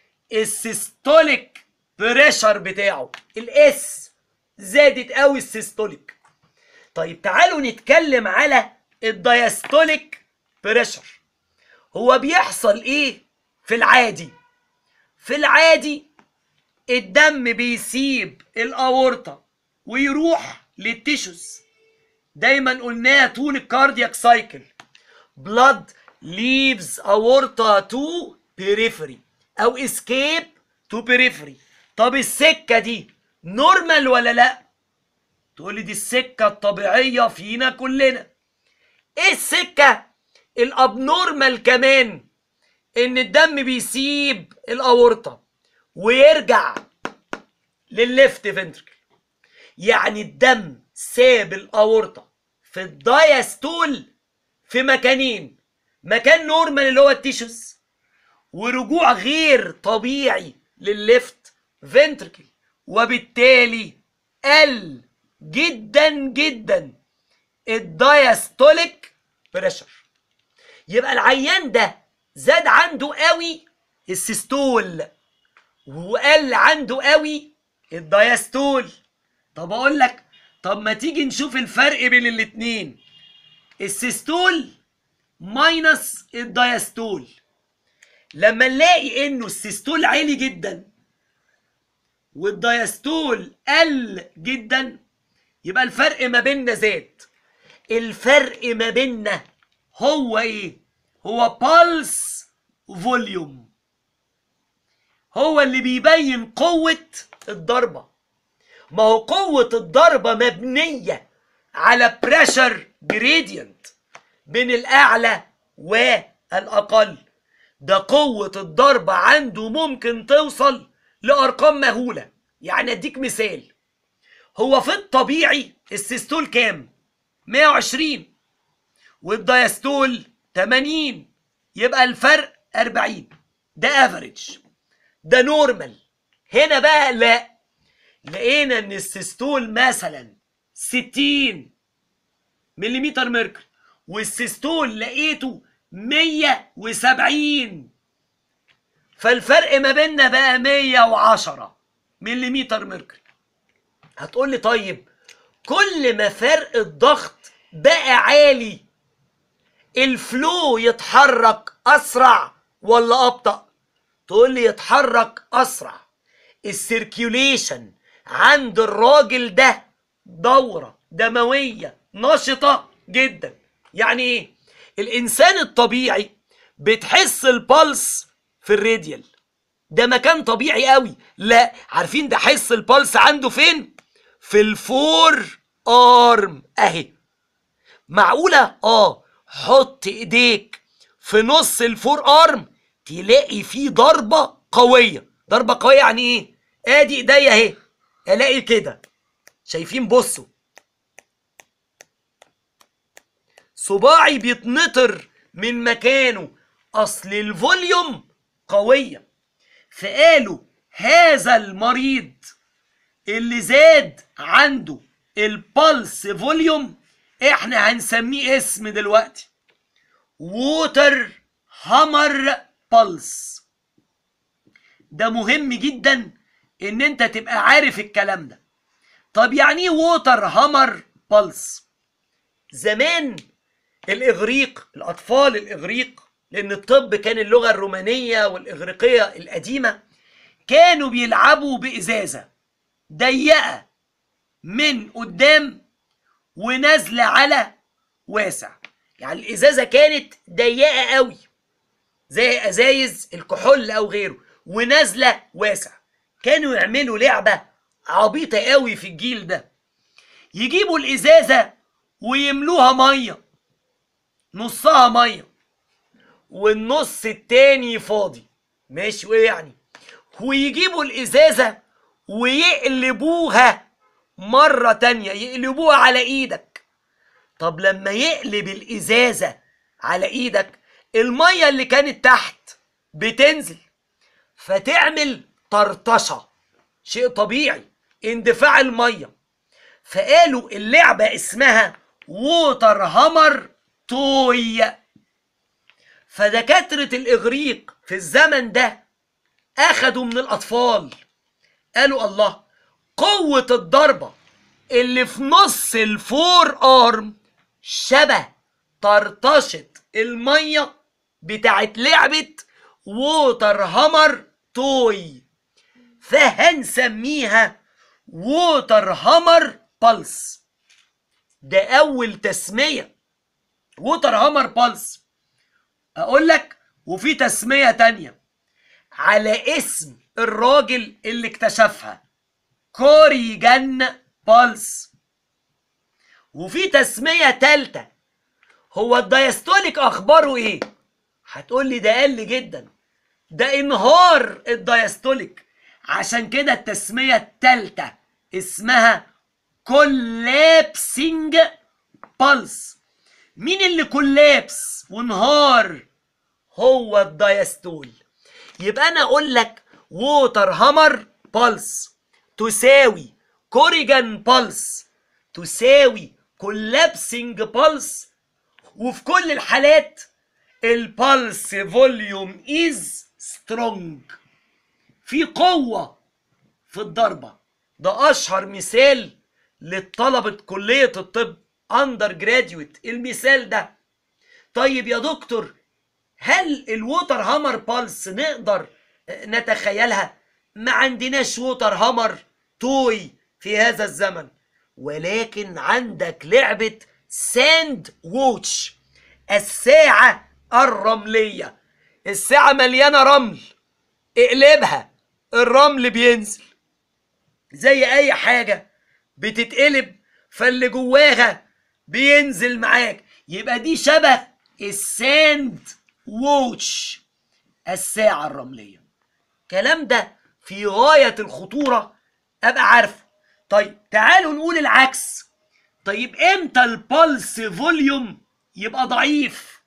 السيستوليك بريشر بتاعه الاس زادت قوي السيستوليك طيب تعالوا نتكلم على الدايستوليك بريشر هو بيحصل ايه في العادي في العادي الدم بيسيب الاورطه ويروح للتيشوز دايما قلناها طول الكاردياك سايكل blood leaves aorta to periphery او escape to periphery طب السكه دي نورمال ولا لا تقول لي دي السكه الطبيعيه فينا كلنا ايه السكه الابنورمال كمان ان الدم بيسيب الاورطه ويرجع للليفت فنتركل يعني الدم ساب الاورطه في الدايستول في مكانين مكان نورمال اللي هو التيشوز ورجوع غير طبيعي للليفت فنتركل وبالتالي قل جدا جدا الدايستوليك بريشر يبقى العيان ده زاد عنده قوي السيستول وقل عنده قوي الدايستول طب اقول لك طب ما تيجي نشوف الفرق بين الاتنين السيستول ماينس الدايستول لما نلاقي انه السيستول عالي جدا والدايستول قل جدا يبقى الفرق ما بيننا زاد الفرق ما بيننا هو ايه هو بالس فوليوم هو اللي بيبين قوة الضربة ما هو قوة الضربة مبنية على بريشر جريدينت بين الأعلى والأقل ده قوة الضربة عنده ممكن توصل لأرقام مهولة يعني أديك مثال هو في الطبيعي السيستول كام؟ 120 والدايستول 80 يبقى الفرق 40 ده افريج ده نورمال هنا بقى لا لقينا ان السيستول مثلا 60 ملم ميركوري والسيستول لقيته 170 فالفرق ما بيننا بقى 110 ملم ميركوري هتقول لي طيب كل ما فرق الضغط بقى عالي الفلو يتحرك اسرع ولا ابطا تقول لي يتحرك اسرع السيركيوليشن عند الراجل ده دورة دموية نشطة جدا يعني ايه الانسان الطبيعي بتحس البلس في الراديال ده مكان طبيعي قوي لا عارفين ده حس البلس عنده فين في الفور ارم اهي معقولة اه حط ايديك في نص الفور ارم تلاقي فيه ضربة قوية ضربة قوية يعني ايه ادي ايديا اهي الاقي كده شايفين بصوا صباعي بيتنطر من مكانه اصل الفوليوم قوية فقالوا هذا المريض اللي زاد عنده البلس فوليوم احنا هنسميه اسم دلوقتي ووتر هامر بلس ده مهم جدا ان انت تبقى عارف الكلام ده طب يعني ايه ووتر هامر بلس زمان الاغريق الاطفال الاغريق لان الطب كان اللغه الرومانيه والاغريقيه القديمه كانوا بيلعبوا بازازه ضيقه من قدام ونازله على واسع يعني الازازه كانت ضيقه قوي زي ازايز الكحول او غيره ونازله واسع كانوا يعملوا لعبه عبيطه قوي في الجيل ده يجيبوا الازازه ويملوها ميه نصها ميه والنص التاني فاضي ماشي وايه يعني ويجيبوا الازازه ويقلبوها مره تانية يقلبوها على ايدك طب لما يقلب الازازه على ايدك الميه اللي كانت تحت بتنزل فتعمل طرطشه شيء طبيعي اندفاع الميه فقالوا اللعبه اسمها ووتر هامر توي فدكاتره الاغريق في الزمن ده اخدوا من الاطفال قالوا الله قوه الضربه اللي في نص الفور ارم شبه طرطشه الميه بتاعت لعبه ووتر هامر توي فهنسميها ووتر هامر بلس ده اول تسميه ووتر هامر بلس اقول لك وفي تسميه تانية على اسم الراجل اللي اكتشفها كوريجان بالس وفي تسميه تالتة هو الدايستوليك اخباره ايه هتقول لي ده قل جدا ده انهار الدايستوليك عشان كده التسميه التالتة اسمها كولابسنج بالس مين اللي كولابس وانهار هو الدايستول يبقى انا اقول لك ووتر هامر بالس تساوي كوريجان بالس تساوي كولابسنج بالس وفي كل الحالات البلس فوليوم از سترونج في قوة في الضربة ده أشهر مثال لطلبة كلية الطب أندر جراديويت المثال ده طيب يا دكتور هل الووتر هامر بالس نقدر نتخيلها ما عندناش ووتر هامر توي في هذا الزمن ولكن عندك لعبة ساند ووتش الساعة الرملية الساعة مليانة رمل اقلبها الرمل بينزل زي اي حاجة بتتقلب فاللي جواها بينزل معاك يبقى دي شبه الساند ووتش الساعة الرملية الكلام ده في غاية الخطورة أبقى عارفه طيب تعالوا نقول العكس طيب امتى البلس فوليوم يبقى ضعيف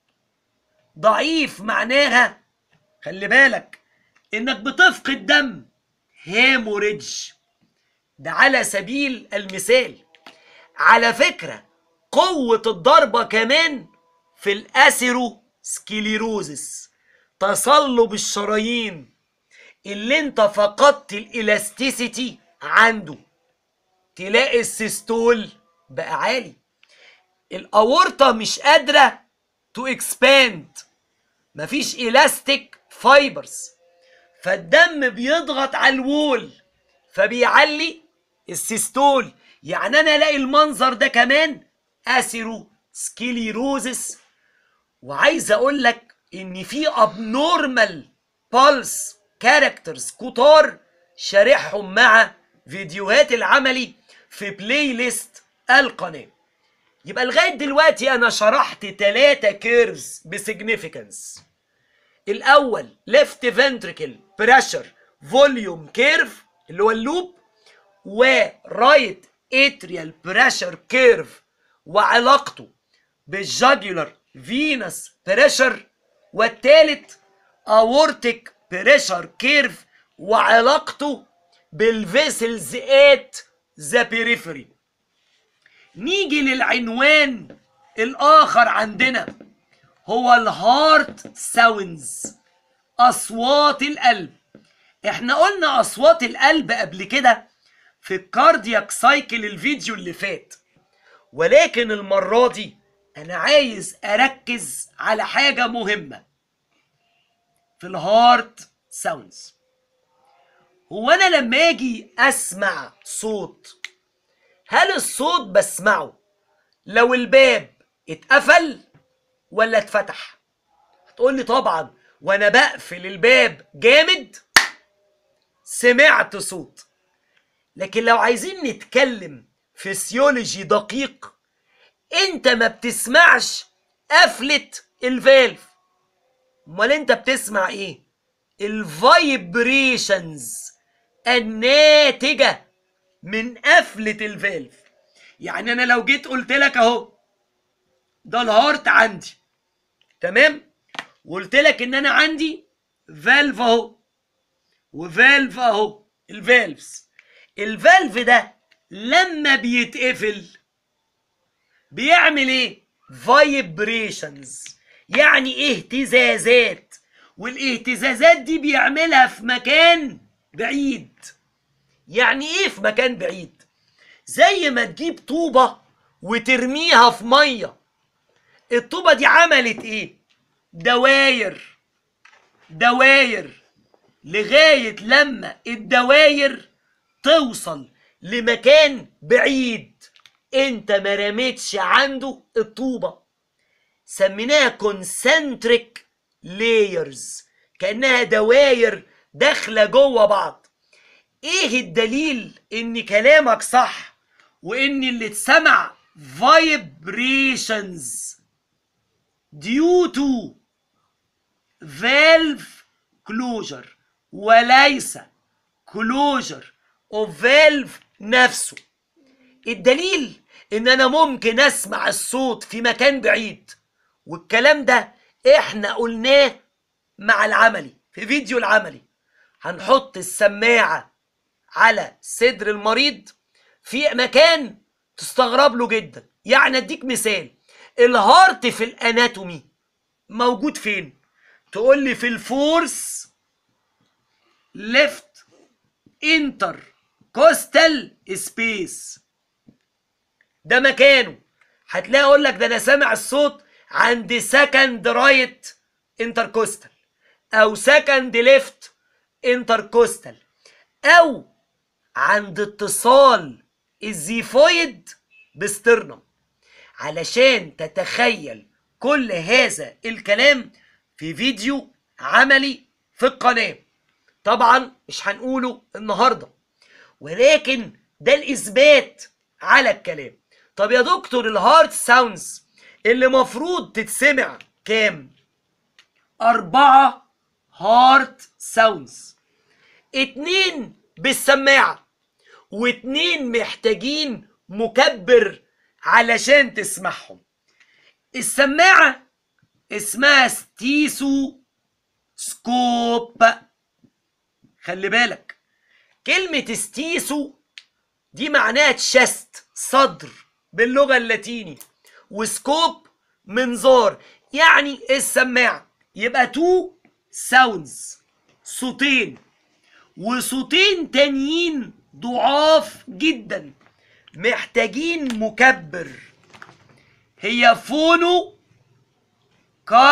ضعيف معناها خلي بالك انك بتفقد دم هيموريدج ده على سبيل المثال على فكرة قوة الضربة كمان في الأسيرو سكليروزس تصلب الشرايين اللي انت فقدت الالاستيسيتي عنده تلاقي السيستول بقى عالي الاورطة مش قادرة تو اكسباند مفيش الاستيك فايبرز فالدم بيضغط على الوول فبيعلي السيستول يعني انا الاقي المنظر ده كمان اسيرو سكيليروزس وعايز اقول لك ان في ابنورمال بالس كاركترز كتار شارحهم مع فيديوهات العملي في بلاي ليست القناه يبقى لغايه دلوقتي انا شرحت ثلاثة كيرفز بسيجنيفيكانس الاول ليفت فنتريكل بريشر فوليوم كيرف اللي هو اللوب ورايت اتريال بريشر كيرف وعلاقته بالجاجولار فينس بريشر والثالث اورتيك بريشر كيرف وعلاقته بالفيسلز ات ذا بيريفري نيجي للعنوان الاخر عندنا هو الهارت ساوندز اصوات القلب احنا قلنا اصوات القلب قبل كده في الكاردياك سايكل الفيديو اللي فات ولكن المرة دي انا عايز اركز على حاجة مهمة في الهارت ساوندز هو انا لما اجي اسمع صوت هل الصوت بسمعه لو الباب اتقفل ولا اتفتح هتقول لي طبعا وانا بقفل الباب جامد سمعت صوت لكن لو عايزين نتكلم فسيولوجي دقيق انت ما بتسمعش قفلة الفالف امال انت بتسمع ايه الفايبريشنز الناتجة من قفلة الفالف يعني انا لو جيت قلت لك اهو ده الهارت عندي تمام وقلت لك ان انا عندي فالف اهو وفالف اهو الفالفز الفالف ده لما بيتقفل بيعمل ايه فايبريشنز يعني اهتزازات والاهتزازات دي بيعملها في مكان بعيد يعني ايه في مكان بعيد زي ما تجيب طوبة وترميها في مية الطوبة دي عملت ايه دواير دواير لغاية لما الدواير توصل لمكان بعيد انت ما رميتش عنده الطوبة سميناها كونسنتريك لايرز كأنها دواير داخلة جوه بعض ايه الدليل ان كلامك صح وان اللي اتسمع vibrations due to valve closure وليس closure of valve نفسه الدليل ان انا ممكن اسمع الصوت في مكان بعيد والكلام ده احنا قلناه مع العملي في فيديو العملي هنحط السماعة على صدر المريض في مكان تستغرب له جدا يعني اديك مثال الهارت في الاناتومي موجود فين تقول لي في الفورس ليفت انتر كوستال سبيس ده مكانه هتلاقي اقول لك ده انا سامع الصوت عند سكند رايت انتركوستال او سكند ليفت انتركوستال او عند اتصال الزيفويد بسترنم علشان تتخيل كل هذا الكلام في فيديو عملي في القناة طبعا مش هنقوله النهاردة ولكن ده الإثبات على الكلام طب يا دكتور الهارت ساوندز اللي مفروض تتسمع كام أربعة هارت ساوندز اتنين بالسماعة واتنين محتاجين مكبر علشان تسمعهم السماعة اسمها ستيسو سكوب خلي بالك كلمة ستيسو دي معناها تشست صدر باللغة اللاتيني وسكوب منظار يعني السماعة يبقى تو ساوندز صوتين وصوتين تانيين ضعاف جدا محتاجين مكبر هي فونو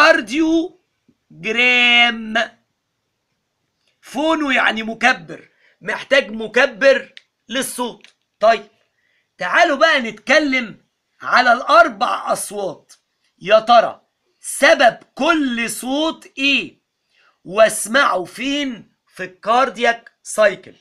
كارديو جرام فونو يعني مكبر محتاج مكبر للصوت طيب تعالوا بقى نتكلم على الاربع اصوات يا ترى سبب كل صوت ايه واسمعه فين في الكاردياك سايكل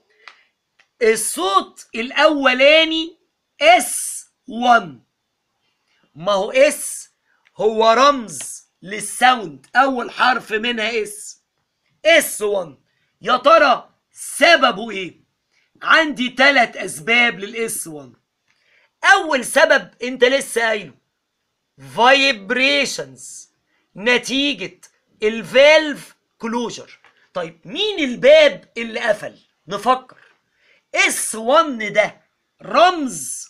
الصوت الاولاني اس 1 ما هو اس هو رمز للساوند اول حرف منها اس اس 1 يا ترى سببه ايه عندي ثلاث اسباب للاس 1 اول سبب انت لسه قايله فايبريشنز نتيجه الفالف كلوجر طيب مين الباب اللي قفل نفكر اس 1 ده رمز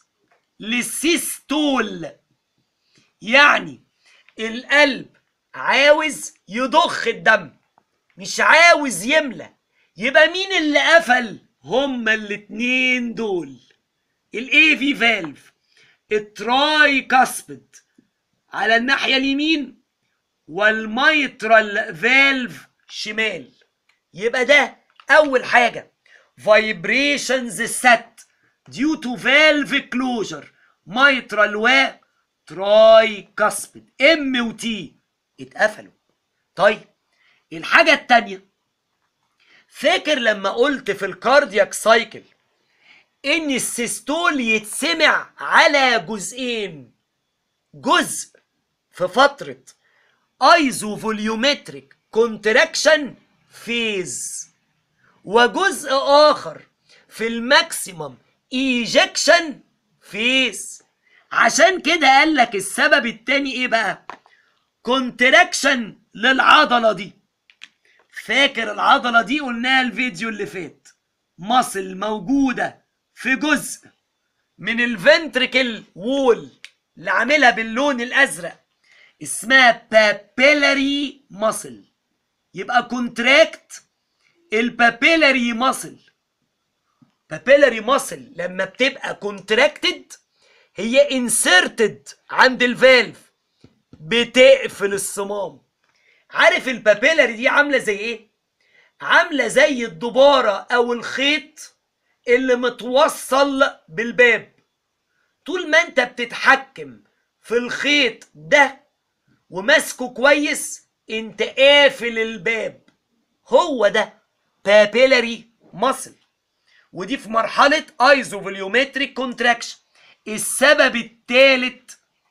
للسيستول يعني القلب عاوز يضخ الدم مش عاوز يملى يبقى مين اللي قفل هما الاتنين دول الاي في فالف التراي كاسبد على الناحيه اليمين والميترال فالف شمال يبقى ده اول حاجه فايبريشنز سات due to valve closure mitral و تراي كاسبد ام وتي اتقفلوا طيب الحاجة التانية فاكر لما قلت في الكاردياك سايكل ان السيستول يتسمع على جزئين جزء في فترة ايزو فوليومتريك كونتراكشن فيز وجزء اخر في الماكسيمم ايجكشن فيز عشان كده قال لك السبب التاني ايه بقى كونتراكشن للعضله دي فاكر العضله دي قلناها الفيديو اللي فات مصل موجوده في جزء من الفنتريكل وول اللي عاملها باللون الازرق اسمها بابيلاري ماسل يبقى كونتراكت البابيلاري ماسل بابيلاري ماسل لما بتبقى كونتراكتد هي انسرتد عند الفالف بتقفل الصمام عارف البابيلاري دي عامله زي ايه عامله زي الدباره او الخيط اللي متوصل بالباب طول ما انت بتتحكم في الخيط ده وماسكه كويس انت قافل الباب هو ده بابيلاري ماسل ودي في مرحلة ايزوفوليومتريك كونتراكشن السبب الثالث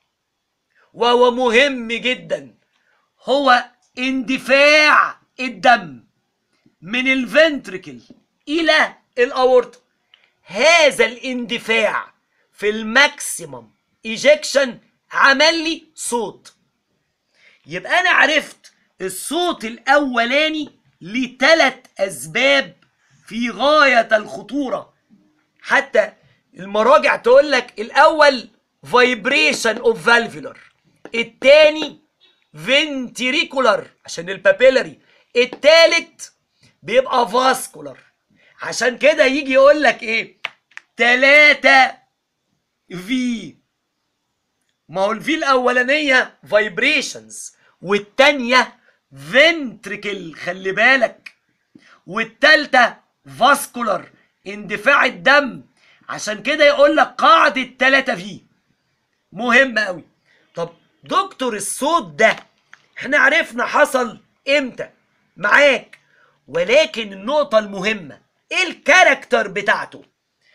وهو مهم جدا هو اندفاع الدم من الفنتريكل الى الاورطة هذا الاندفاع في الماكسيمم ايجكشن عمل لي صوت يبقى انا عرفت الصوت الاولاني لثلاث اسباب في غايه الخطوره حتى المراجع تقول لك الاول فايبريشن اوف فالفولار الثاني فنتريكولار عشان البابيلاري الثالث بيبقى فاسكولار عشان كده يجي يقول لك ايه تلاتة في ما هو الفي الاولانيه فايبريشنز والتانيه فنتريكل خلي بالك والتالتة فاسكولار اندفاع الدم عشان كده يقول لك قاعدة 3 في مهمة قوي طب دكتور الصوت ده احنا عرفنا حصل امتى معاك ولكن النقطة المهمة ايه الكاركتر بتاعته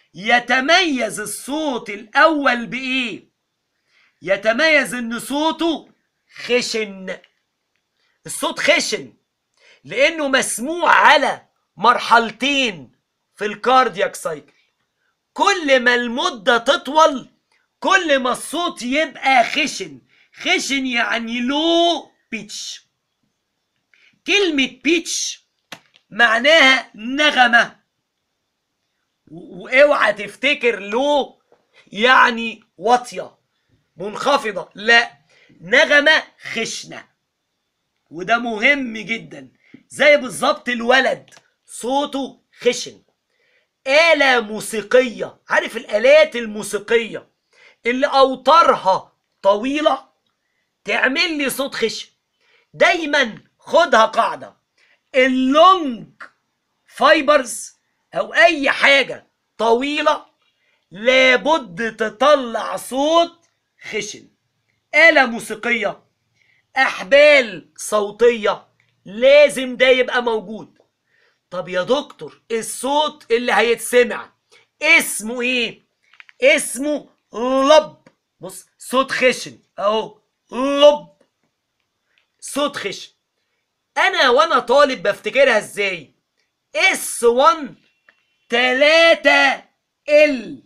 يتميز الصوت الاول بايه يتميز ان صوته خشن الصوت خشن لانه مسموع على مرحلتين في الكاردياك سايكل كل ما المدة تطول كل ما الصوت يبقى خشن خشن يعني لو بيتش كلمة بيتش معناها نغمة و- واوعى تفتكر لو يعني واطية منخفضة لا نغمة خشنة وده مهم جدا زي بالظبط الولد صوته خشن آلة موسيقية عارف الآلات الموسيقية اللي أوتارها طويلة تعمل لي صوت خشن دايما خدها قاعدة اللونج فايبرز او اي حاجه طويله لابد تطلع صوت خشن آلة موسيقية أحبال صوتية لازم ده يبقى موجود طب يا دكتور الصوت اللي هيتسمع اسمه ايه اسمه لب بص صوت خشن اهو لب صوت خشن انا وانا طالب بفتكرها ازاي اس 1 3 ال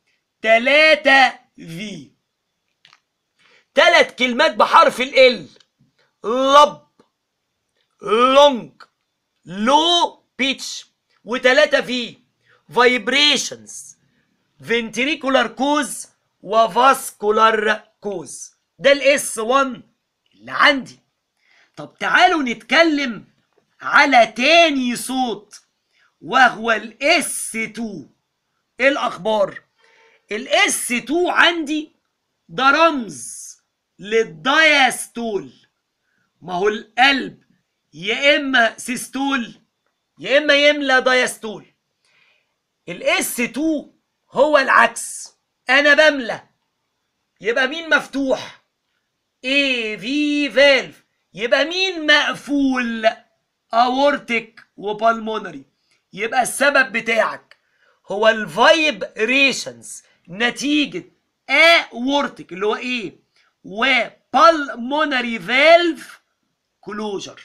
3 في ثلاث كلمات بحرف ال لب لونج لو بيتش وثلاثة في فايبريشنز فنتريكولار كوز وفاسكولار كوز ده الاس 1 اللي عندي طب تعالوا نتكلم على تاني صوت وهو الاس 2 ايه الاخبار الاس 2 عندي ده رمز للدايستول ما هو القلب يا اما سيستول يا اما يملى دايستول الاس 2 هو العكس انا بملى يبقى مين مفتوح اي في فالف يبقى مين مقفول اورتيك وبالمونري يبقى السبب بتاعك هو الفايبريشنز نتيجة اورتيك اللي هو ايه وبالمونري فالف كلوجر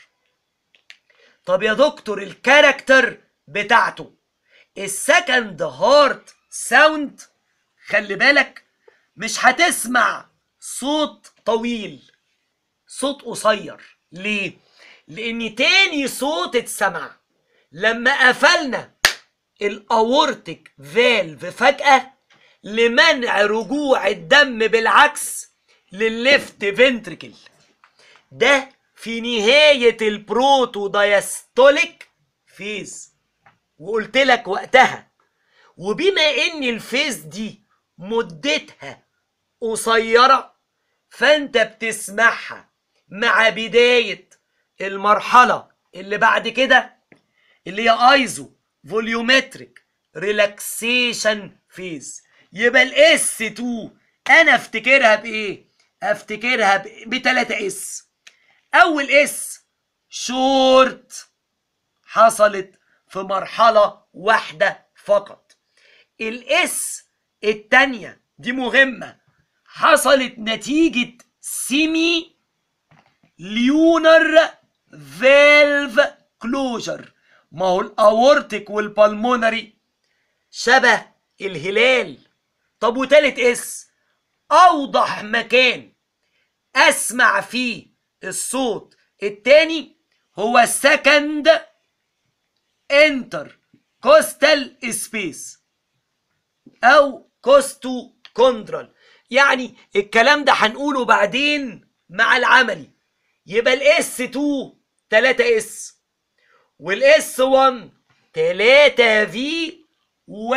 طب يا دكتور الكاركتر بتاعته السكند هارت ساوند خلي بالك مش هتسمع صوت طويل صوت قصير ليه لان تاني صوت اتسمع لما قفلنا الاورتيك فالف فجأة لمنع رجوع الدم بالعكس للليفت فنتركل ده في نهاية البروتو دايستوليك فيز وقلت لك وقتها وبما ان الفيز دي مدتها قصيرة فانت بتسمعها مع بداية المرحلة اللي بعد كده اللي هي ايزو فوليومتريك ريلاكسيشن فيز يبقى الاس 2 انا افتكرها بايه افتكرها ب 3 اس اول اس شورت حصلت في مرحلة واحدة فقط الاس التانية دي مهمة حصلت نتيجة سيمي ليونر فالف كلوجر ما هو الاورتيك والبالمونري شبه الهلال طب وتالت اس اوضح مكان اسمع فيه الصوت التاني هو السكند انتر كوستال سبيس او كوستو كوندرال يعني الكلام ده هنقوله بعدين مع العملي يبقى الاس 2 3 اس والاس 1 3 في و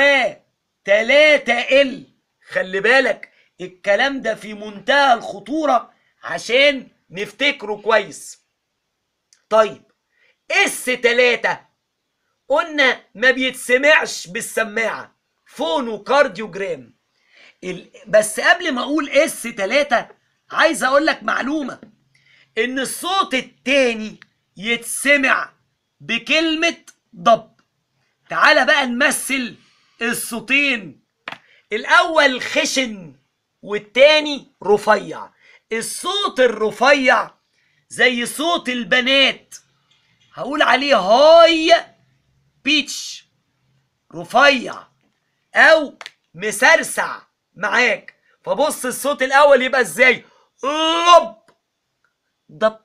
3 ال خلي بالك الكلام ده في منتهى الخطورة عشان نفتكره كويس طيب اس 3 قلنا ما بيتسمعش بالسماعة فونو كارديوجرام ال... بس قبل ما اقول اس 3 عايز اقول لك معلومة ان الصوت التاني يتسمع بكلمة ضب تعالى بقى نمثل الصوتين الاول خشن والتاني رفيع الصوت الرفيع زي صوت البنات هقول عليه هاي بيتش رفيع او مسرسع معاك فبص الصوت الاول يبقى ازاي لب ضب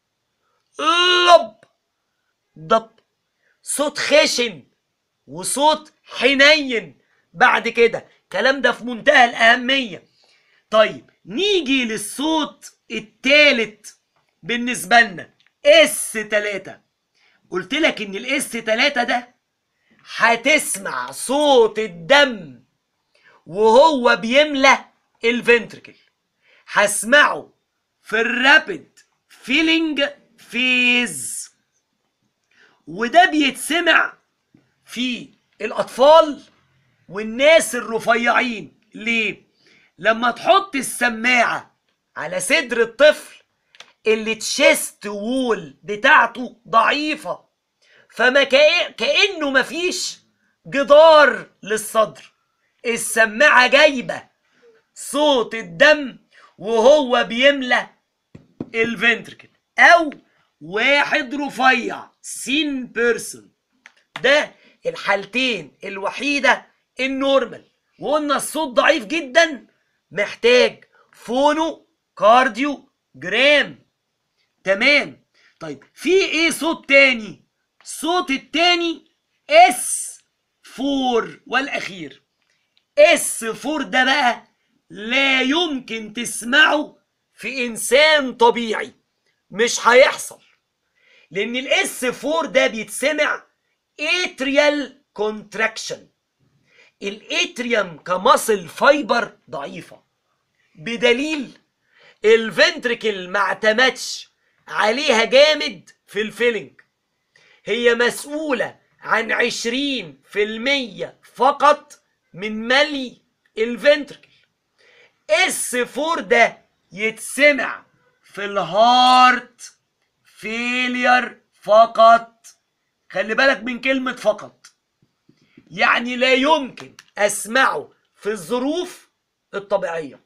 لب ضب صوت خشن وصوت حنين بعد كده الكلام ده في منتهى الأهمية طيب نيجي للصوت التالت بالنسبة لنا اس 3 قلت لك ان الاس 3 ده هتسمع صوت الدم وهو بيملى الفنتركل هسمعه في الرابid فيلينج فيز وده بيتسمع في الاطفال والناس الرفيعين ليه لما تحط السماعه على صدر الطفل اللي تشيست وول بتاعته ضعيفه فما كأ- كانه مفيش جدار للصدر السماعه جايبه صوت الدم وهو بيملى الفنتركل او واحد رفيع سين بيرسون ده الحالتين الوحيده النورمال وقلنا الصوت ضعيف جدا محتاج فونو كارديو جرام تمام طيب في ايه صوت تاني الصوت التاني اس فور والاخير اس فور ده بقى لا يمكن تسمعه في انسان طبيعي مش هيحصل لان الاس فور ده بيتسمع اتريال كونتراكشن الاتريوم كمصل فايبر ضعيفه بدليل الفنتركل ما اعتمدش عليها جامد في الفيلنج هي مسؤولة عن عشرين في المية فقط من ملي الفنتركل اس فور ده يتسمع في الهارت فيلير فقط خلي بالك من كلمة فقط يعني لا يمكن اسمعه في الظروف الطبيعية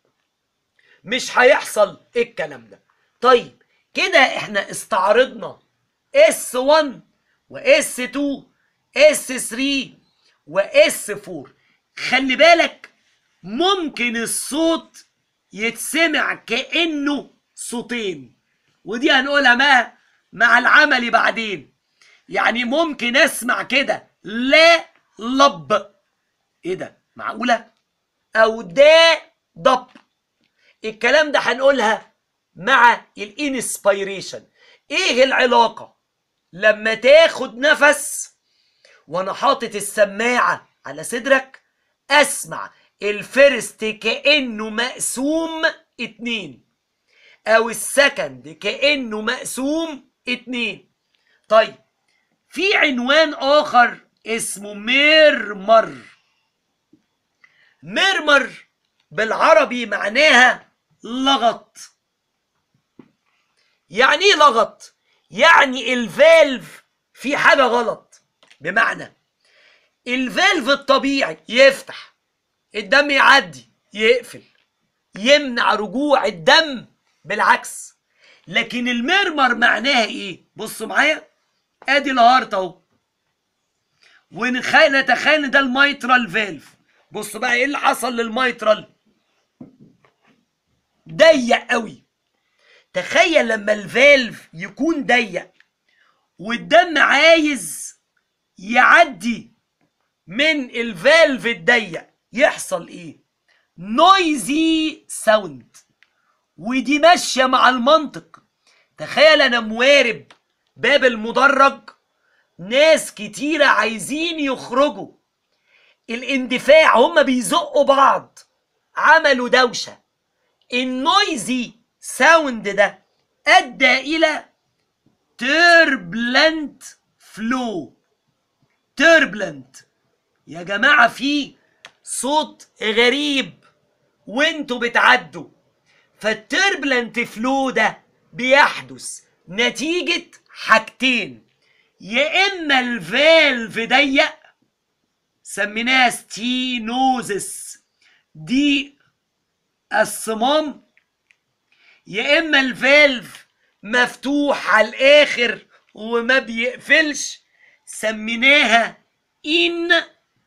مش هيحصل الكلام ده طيب كده احنا استعرضنا اس 1 واس 2 اس 3 واس 4 خلي بالك ممكن الصوت يتسمع كانه صوتين ودي هنقولها مع مع العملي بعدين يعني ممكن اسمع كده لا لب ايه ده معقوله او دا ضب الكلام ده هنقولها مع الانسبيريشن ايه العلاقه لما تاخد نفس وانا حاطط السماعه على صدرك اسمع الفيرست كانه مقسوم اتنين او السكند كانه مقسوم اتنين طيب في عنوان اخر اسمه ميرمر ميرمر بالعربي معناها لغط يعني ايه لغط يعني الفالف في حاجه غلط بمعنى الفالف الطبيعي يفتح الدم يعدي يقفل يمنع رجوع الدم بالعكس لكن المرمر معناها ايه بصوا معايا ادي الهارت اهو ونتخيل نتخيل إن ده الميترال فالف بصوا بقى ايه اللي حصل للميترال ضيق قوي تخيل لما الفالف يكون ضيق والدم عايز يعدي من الفالف الضيق يحصل ايه نويزي ساوند ودي ماشيه مع المنطق تخيل انا موارب باب المدرج ناس كتيره عايزين يخرجوا الاندفاع هما بيزقوا بعض عملوا دوشه النويزي ساوند ده ادى الى تربلنت فلو تربلنت يا جماعه في صوت غريب وانتوا بتعدوا فالتربلنت فلو ده بيحدث نتيجة حاجتين يا اما الفالف ضيق سميناها ستينوزس دي الصمام يا اما الفالف مفتوح على الاخر وما بيقفلش سميناها ان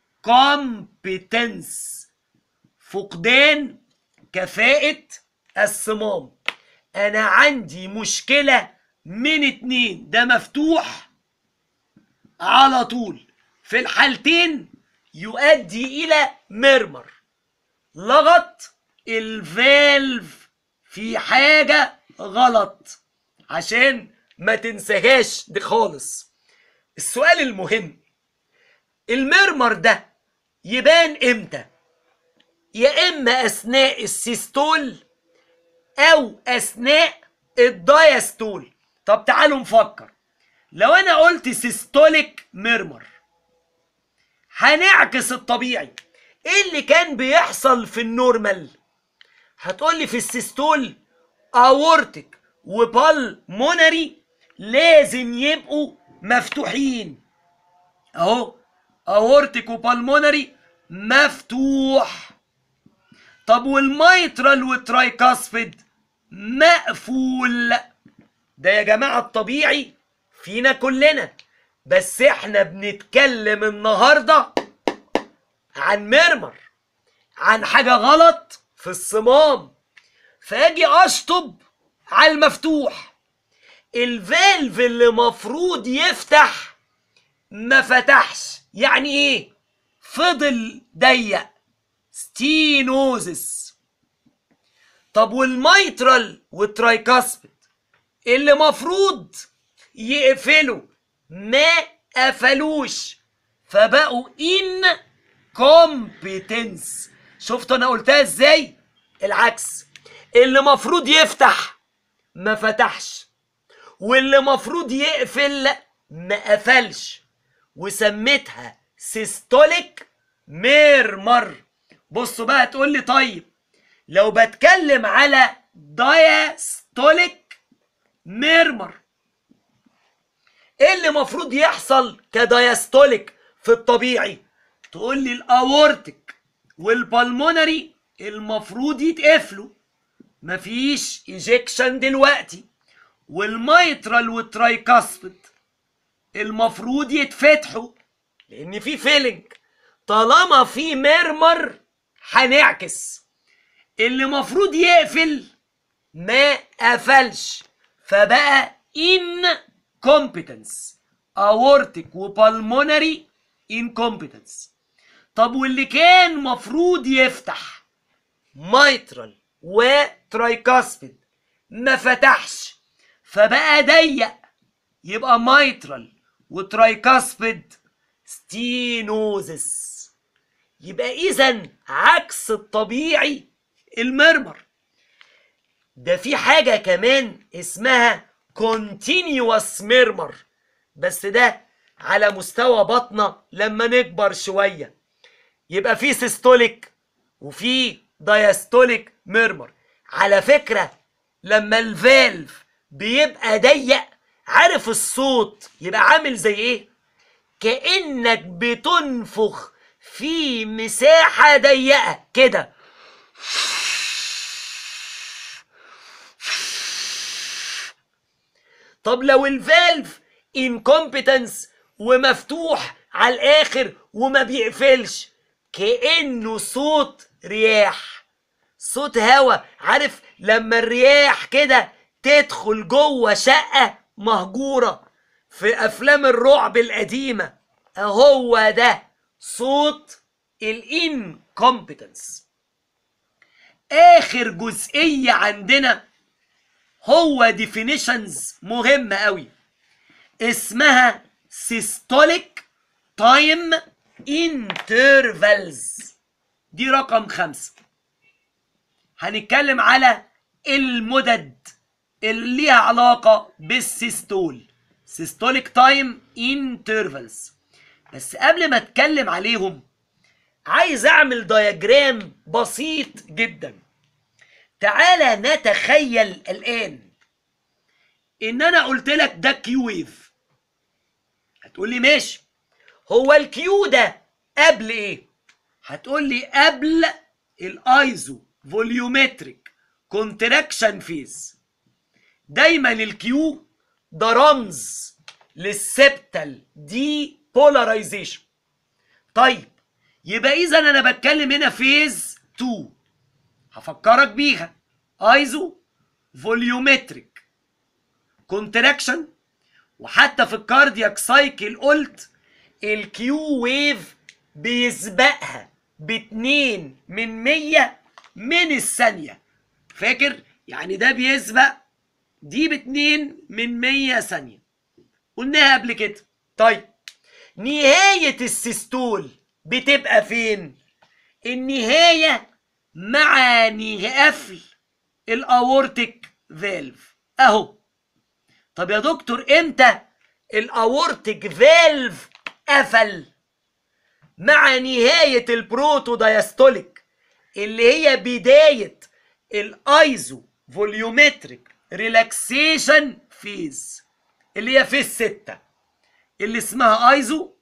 كومبتنس فقدان كفاءة الصمام انا عندي مشكلة من اتنين ده مفتوح على طول في الحالتين يؤدي الى مرمر لغط الفالف في حاجة غلط عشان ما تنساهاش دي خالص السؤال المهم المرمر ده يبان امتى يا اما اثناء السيستول او اثناء الدايستول طب تعالوا نفكر لو انا قلت سيستوليك ميرمر هنعكس الطبيعي ايه اللي كان بيحصل في النورمال هتقولي في السيستول اورتك وبالمونري لازم يبقوا مفتوحين اهو اورتك وبالمونري مفتوح طب والميترال والترايكاسبيد مقفول ده يا جماعة الطبيعي فينا كلنا بس احنا بنتكلم النهاردة عن مرمر عن حاجة غلط في الصمام فاجي اشطب على المفتوح الفالف اللي مفروض يفتح ما فتحش يعني ايه فضل ضيق ستينوزس طب والميترال والترايكاسبيد اللي مفروض يقفلوا ما قفلوش فبقوا ان كومبيتنس شفتوا انا قلتها ازاي العكس اللي مفروض يفتح ما فتحش واللي مفروض يقفل ما قفلش وسميتها سيستوليك ميرمر بصوا بقى تقول لي طيب لو بتكلم على دايستوليك ميرمر ايه اللي مفروض يحصل كدايستوليك في الطبيعي تقول لي الاورتك والبلمونري المفروض يتقفلوا مفيش ايجكشن دلوقتي والميترال والترايكاسبيد المفروض يتفتحوا لان في فيلنج طالما في ميرمر هنعكس اللي مفروض يقفل ما قفلش فبقى ان كومبتنس اورتك وبالمونري انكومبتنس طب واللي كان مفروض يفتح مايترال وترايكاسبيد ما فتحش فبقى ضيق يبقى مايترال وترايكاسبيد ستينوزس يبقى اذا عكس الطبيعي المرمر ده في حاجة كمان اسمها continuous murmur بس ده على مستوى بطنة لما نكبر شوية يبقى في سيستوليك وفي دايستوليك ميرمر على فكرة لما الفالف بيبقى ضيق عارف الصوت يبقى عامل زي ايه كأنك بتنفخ في مساحة ضيقة كده طب لو الفالف انكومبتنس ومفتوح على الاخر وما بيقفلش كانه صوت رياح صوت هوا عارف لما الرياح كده تدخل جوه شقه مهجوره في افلام الرعب القديمه هو ده صوت الانكومبتنس اخر جزئيه عندنا هو ديفينيشنز مهمة قوي اسمها systolic time intervals دي رقم خمسة هنتكلم على المدد اللي ليها علاقة بالسيستول systolic time intervals بس قبل ما اتكلم عليهم عايز اعمل دياجرام بسيط جدا تعالى نتخيل الآن إن أنا قلت لك ده كيو ويف هتقول لي ماشي هو الكيو ده قبل إيه؟ هتقول لي قبل الايزو فوليومتريك كونتراكشن فيز دايما الكيو ده رمز للسبتال دي بولاريزيشن طيب يبقى اذا انا بتكلم هنا فيز 2 هفكرك بيها ايزو فوليومتريك كونتراكشن وحتى في الكاردياك سايكل قلت الكيو ويف بيسبقها باتنين من مية من الثانية فاكر يعني ده بيسبق دي باتنين من مية ثانية قلناها قبل كده طيب نهاية السيستول بتبقى فين النهاية مع نه- قفل الاورتيك فالف اهو طب يا دكتور امتى الاورتيك فالف قفل مع نهاية البروتو دايستوليك اللي هي بداية الايزو فوليومتريك ريلاكسيشن فيز اللي هي فيز ستة اللي اسمها ايزو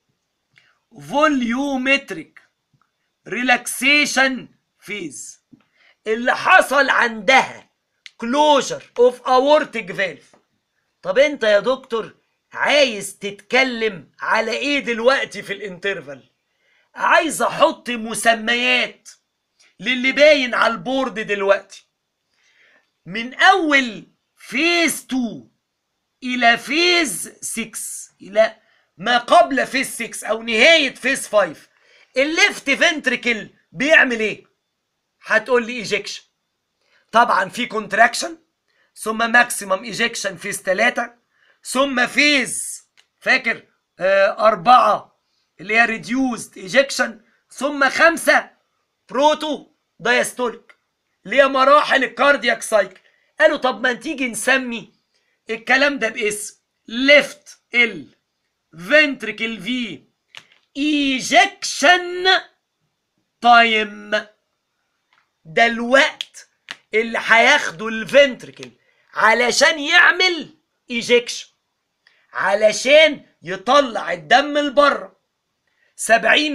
فوليومتريك ريلاكسيشن فيز اللي حصل عندها كلوجر اوف اورتيك فالف طب انت يا دكتور عايز تتكلم على ايه دلوقتي في الانترفال عايز احط مسميات للي باين على البورد دلوقتي من اول فيز 2 الى فيز 6 الى ما قبل فيز 6 او نهايه فيز 5 الليفت فنتريكل بيعمل ايه هتقول لي ايجكشن طبعا في كونتراكشن ثم ماكسيمم ايجكشن فيز 3 ثم فيز فاكر آه أربعة اللي هي ريديوزد ايجكشن ثم خمسة بروتو دايستوليك اللي هي مراحل الكاردياك سايكل قالوا طب ما تيجي نسمي الكلام ده باسم ليفت ال فنتريكل في ايجكشن تايم ده الوقت اللي هياخده الفنتريكل علشان يعمل ايجكشن علشان يطلع الدم لبره 70%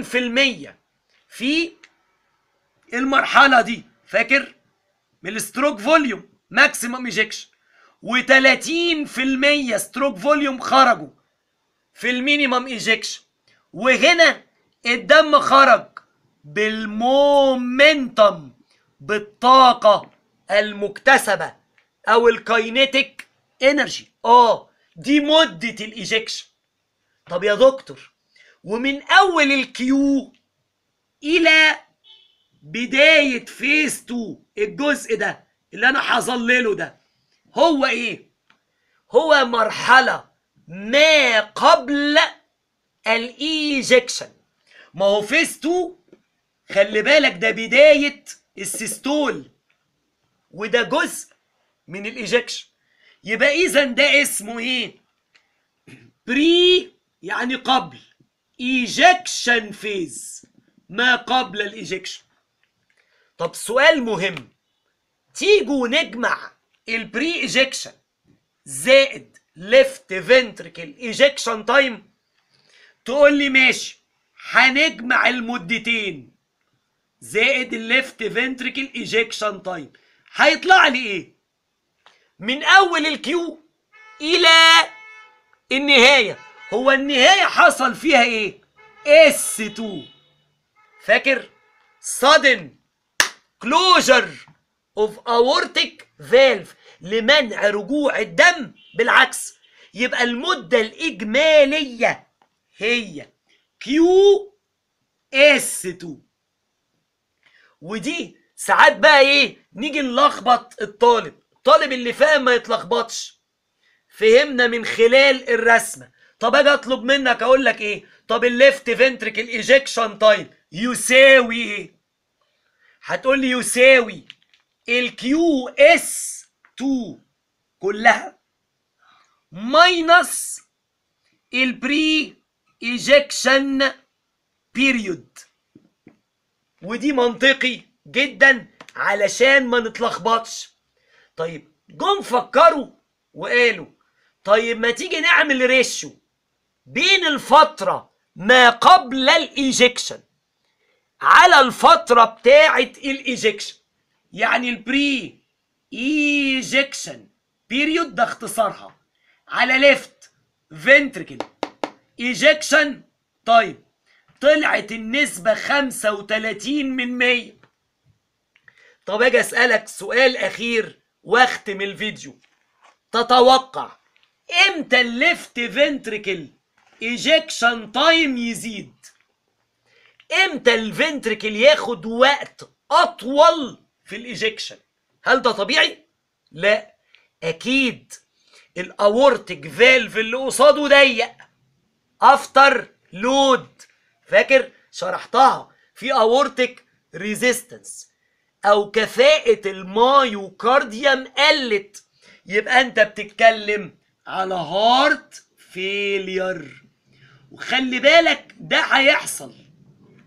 في المرحلة دي فاكر من الستروك فوليوم ماكسيمم ايجكشن و30% ستروك فوليوم خرجوا في المينيمم ايجكشن وهنا الدم خرج بالمومنتم بالطاقة المكتسبة او الكاينيتيك انرجي اه دي مدة الايجكشن طب يا دكتور ومن اول الكيو الى بداية فيز 2 الجزء ده اللي انا هظلله ده هو ايه هو مرحلة ما قبل الايجكشن ما هو فيز 2 خلي بالك ده بداية السيستول وده جزء من الايجكشن يبقى اذا ده اسمه ايه بري يعني قبل ايجكشن فيز ما قبل الايجكشن طب سؤال مهم تيجوا نجمع البري ايجكشن زائد ليفت فنتريكل ايجكشن تايم تقول لي ماشي هنجمع المدتين زائد الليفت فنتريكل ايجكشن تايم هيطلع لي ايه من اول الكيو الى النهايه هو النهايه حصل فيها ايه اس 2 فاكر sudden closure of aortic valve لمنع رجوع الدم بالعكس يبقى المدة الإجمالية هي كيو اس 2 ودي ساعات بقى ايه نيجي نلخبط الطالب الطالب اللي فاهم ما يتلخبطش فهمنا من خلال الرسمة طب اجي اطلب منك اقول لك ايه طب الليفت فنتريكل ايجكشن تايم يساوي ايه هتقول لي يساوي الكيو اس 2 كلها ماينس البري ايجكشن بيريود ودي منطقي جدا علشان ما نتلخبطش طيب جم فكروا وقالوا طيب ما تيجي نعمل ريشيو بين الفترة ما قبل الايجكشن على الفترة بتاعة الايجكشن يعني البري ايجكشن بيريود ده اختصارها على ليفت فنتريكل ايجكشن طيب طلعت النسبة 35 من 100 طب اجي اسألك سؤال اخير واختم الفيديو تتوقع امتى الليفت فنتريكل ايجكشن تايم يزيد امتى الفنتريكل ياخد وقت اطول في الايجكشن هل ده طبيعي لا اكيد الاورتيك فالف اللي قصاده ضيق افتر لود فاكر شرحتها في اورتيك ريزيستنس او كفاءة المايوكارديوم قلت يبقى انت بتتكلم على هارت فيلير وخلي بالك ده هيحصل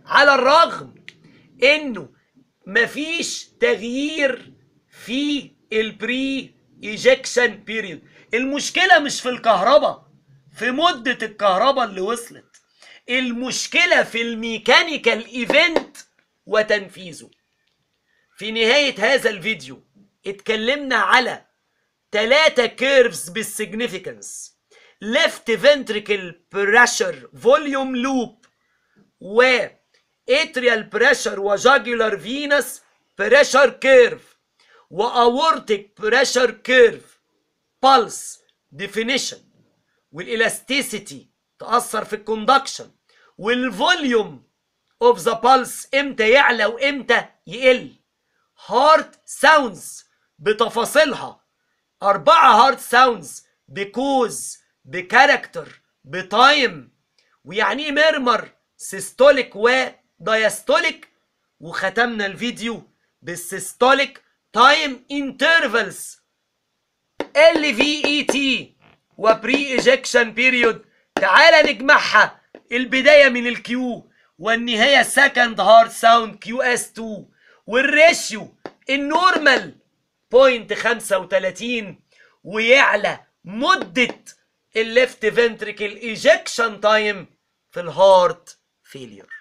على الرغم انه مفيش تغيير في البري ايجكشن بيريود المشكله مش في الكهرباء في مده الكهرباء اللي وصلت المشكله في الميكانيكال ايفنت وتنفيذه في نهايه هذا الفيديو اتكلمنا على ثلاثة كيرفز بالسيجنيفيكانس left ventricle pressure volume loop و atrial pressure و jugular venous pressure curve و aortic pressure curve pulse definition والالاستيسيتي تأثر في الكوندكشن والفوليوم اوف ذا pulse امتى يعلى وامتى يقل هارت ساوندز بتفاصيلها أربعة هارت ساوندز بكوز بكاركتر بتايم ويعني ايه ميرمر سيستوليك ودايستوليك وختمنا الفيديو بالسيستوليك تايم انترفلز ال في اي تي وبري ايجكشن بيريود تعالى نجمعها البدايه من الكيو والنهايه سكند هارت ساوند كيو اس 2 والريشيو النورمال بوينت 35 ويعلى مده الليفت فنتريكل ايجكشن تايم في الهارت فيلير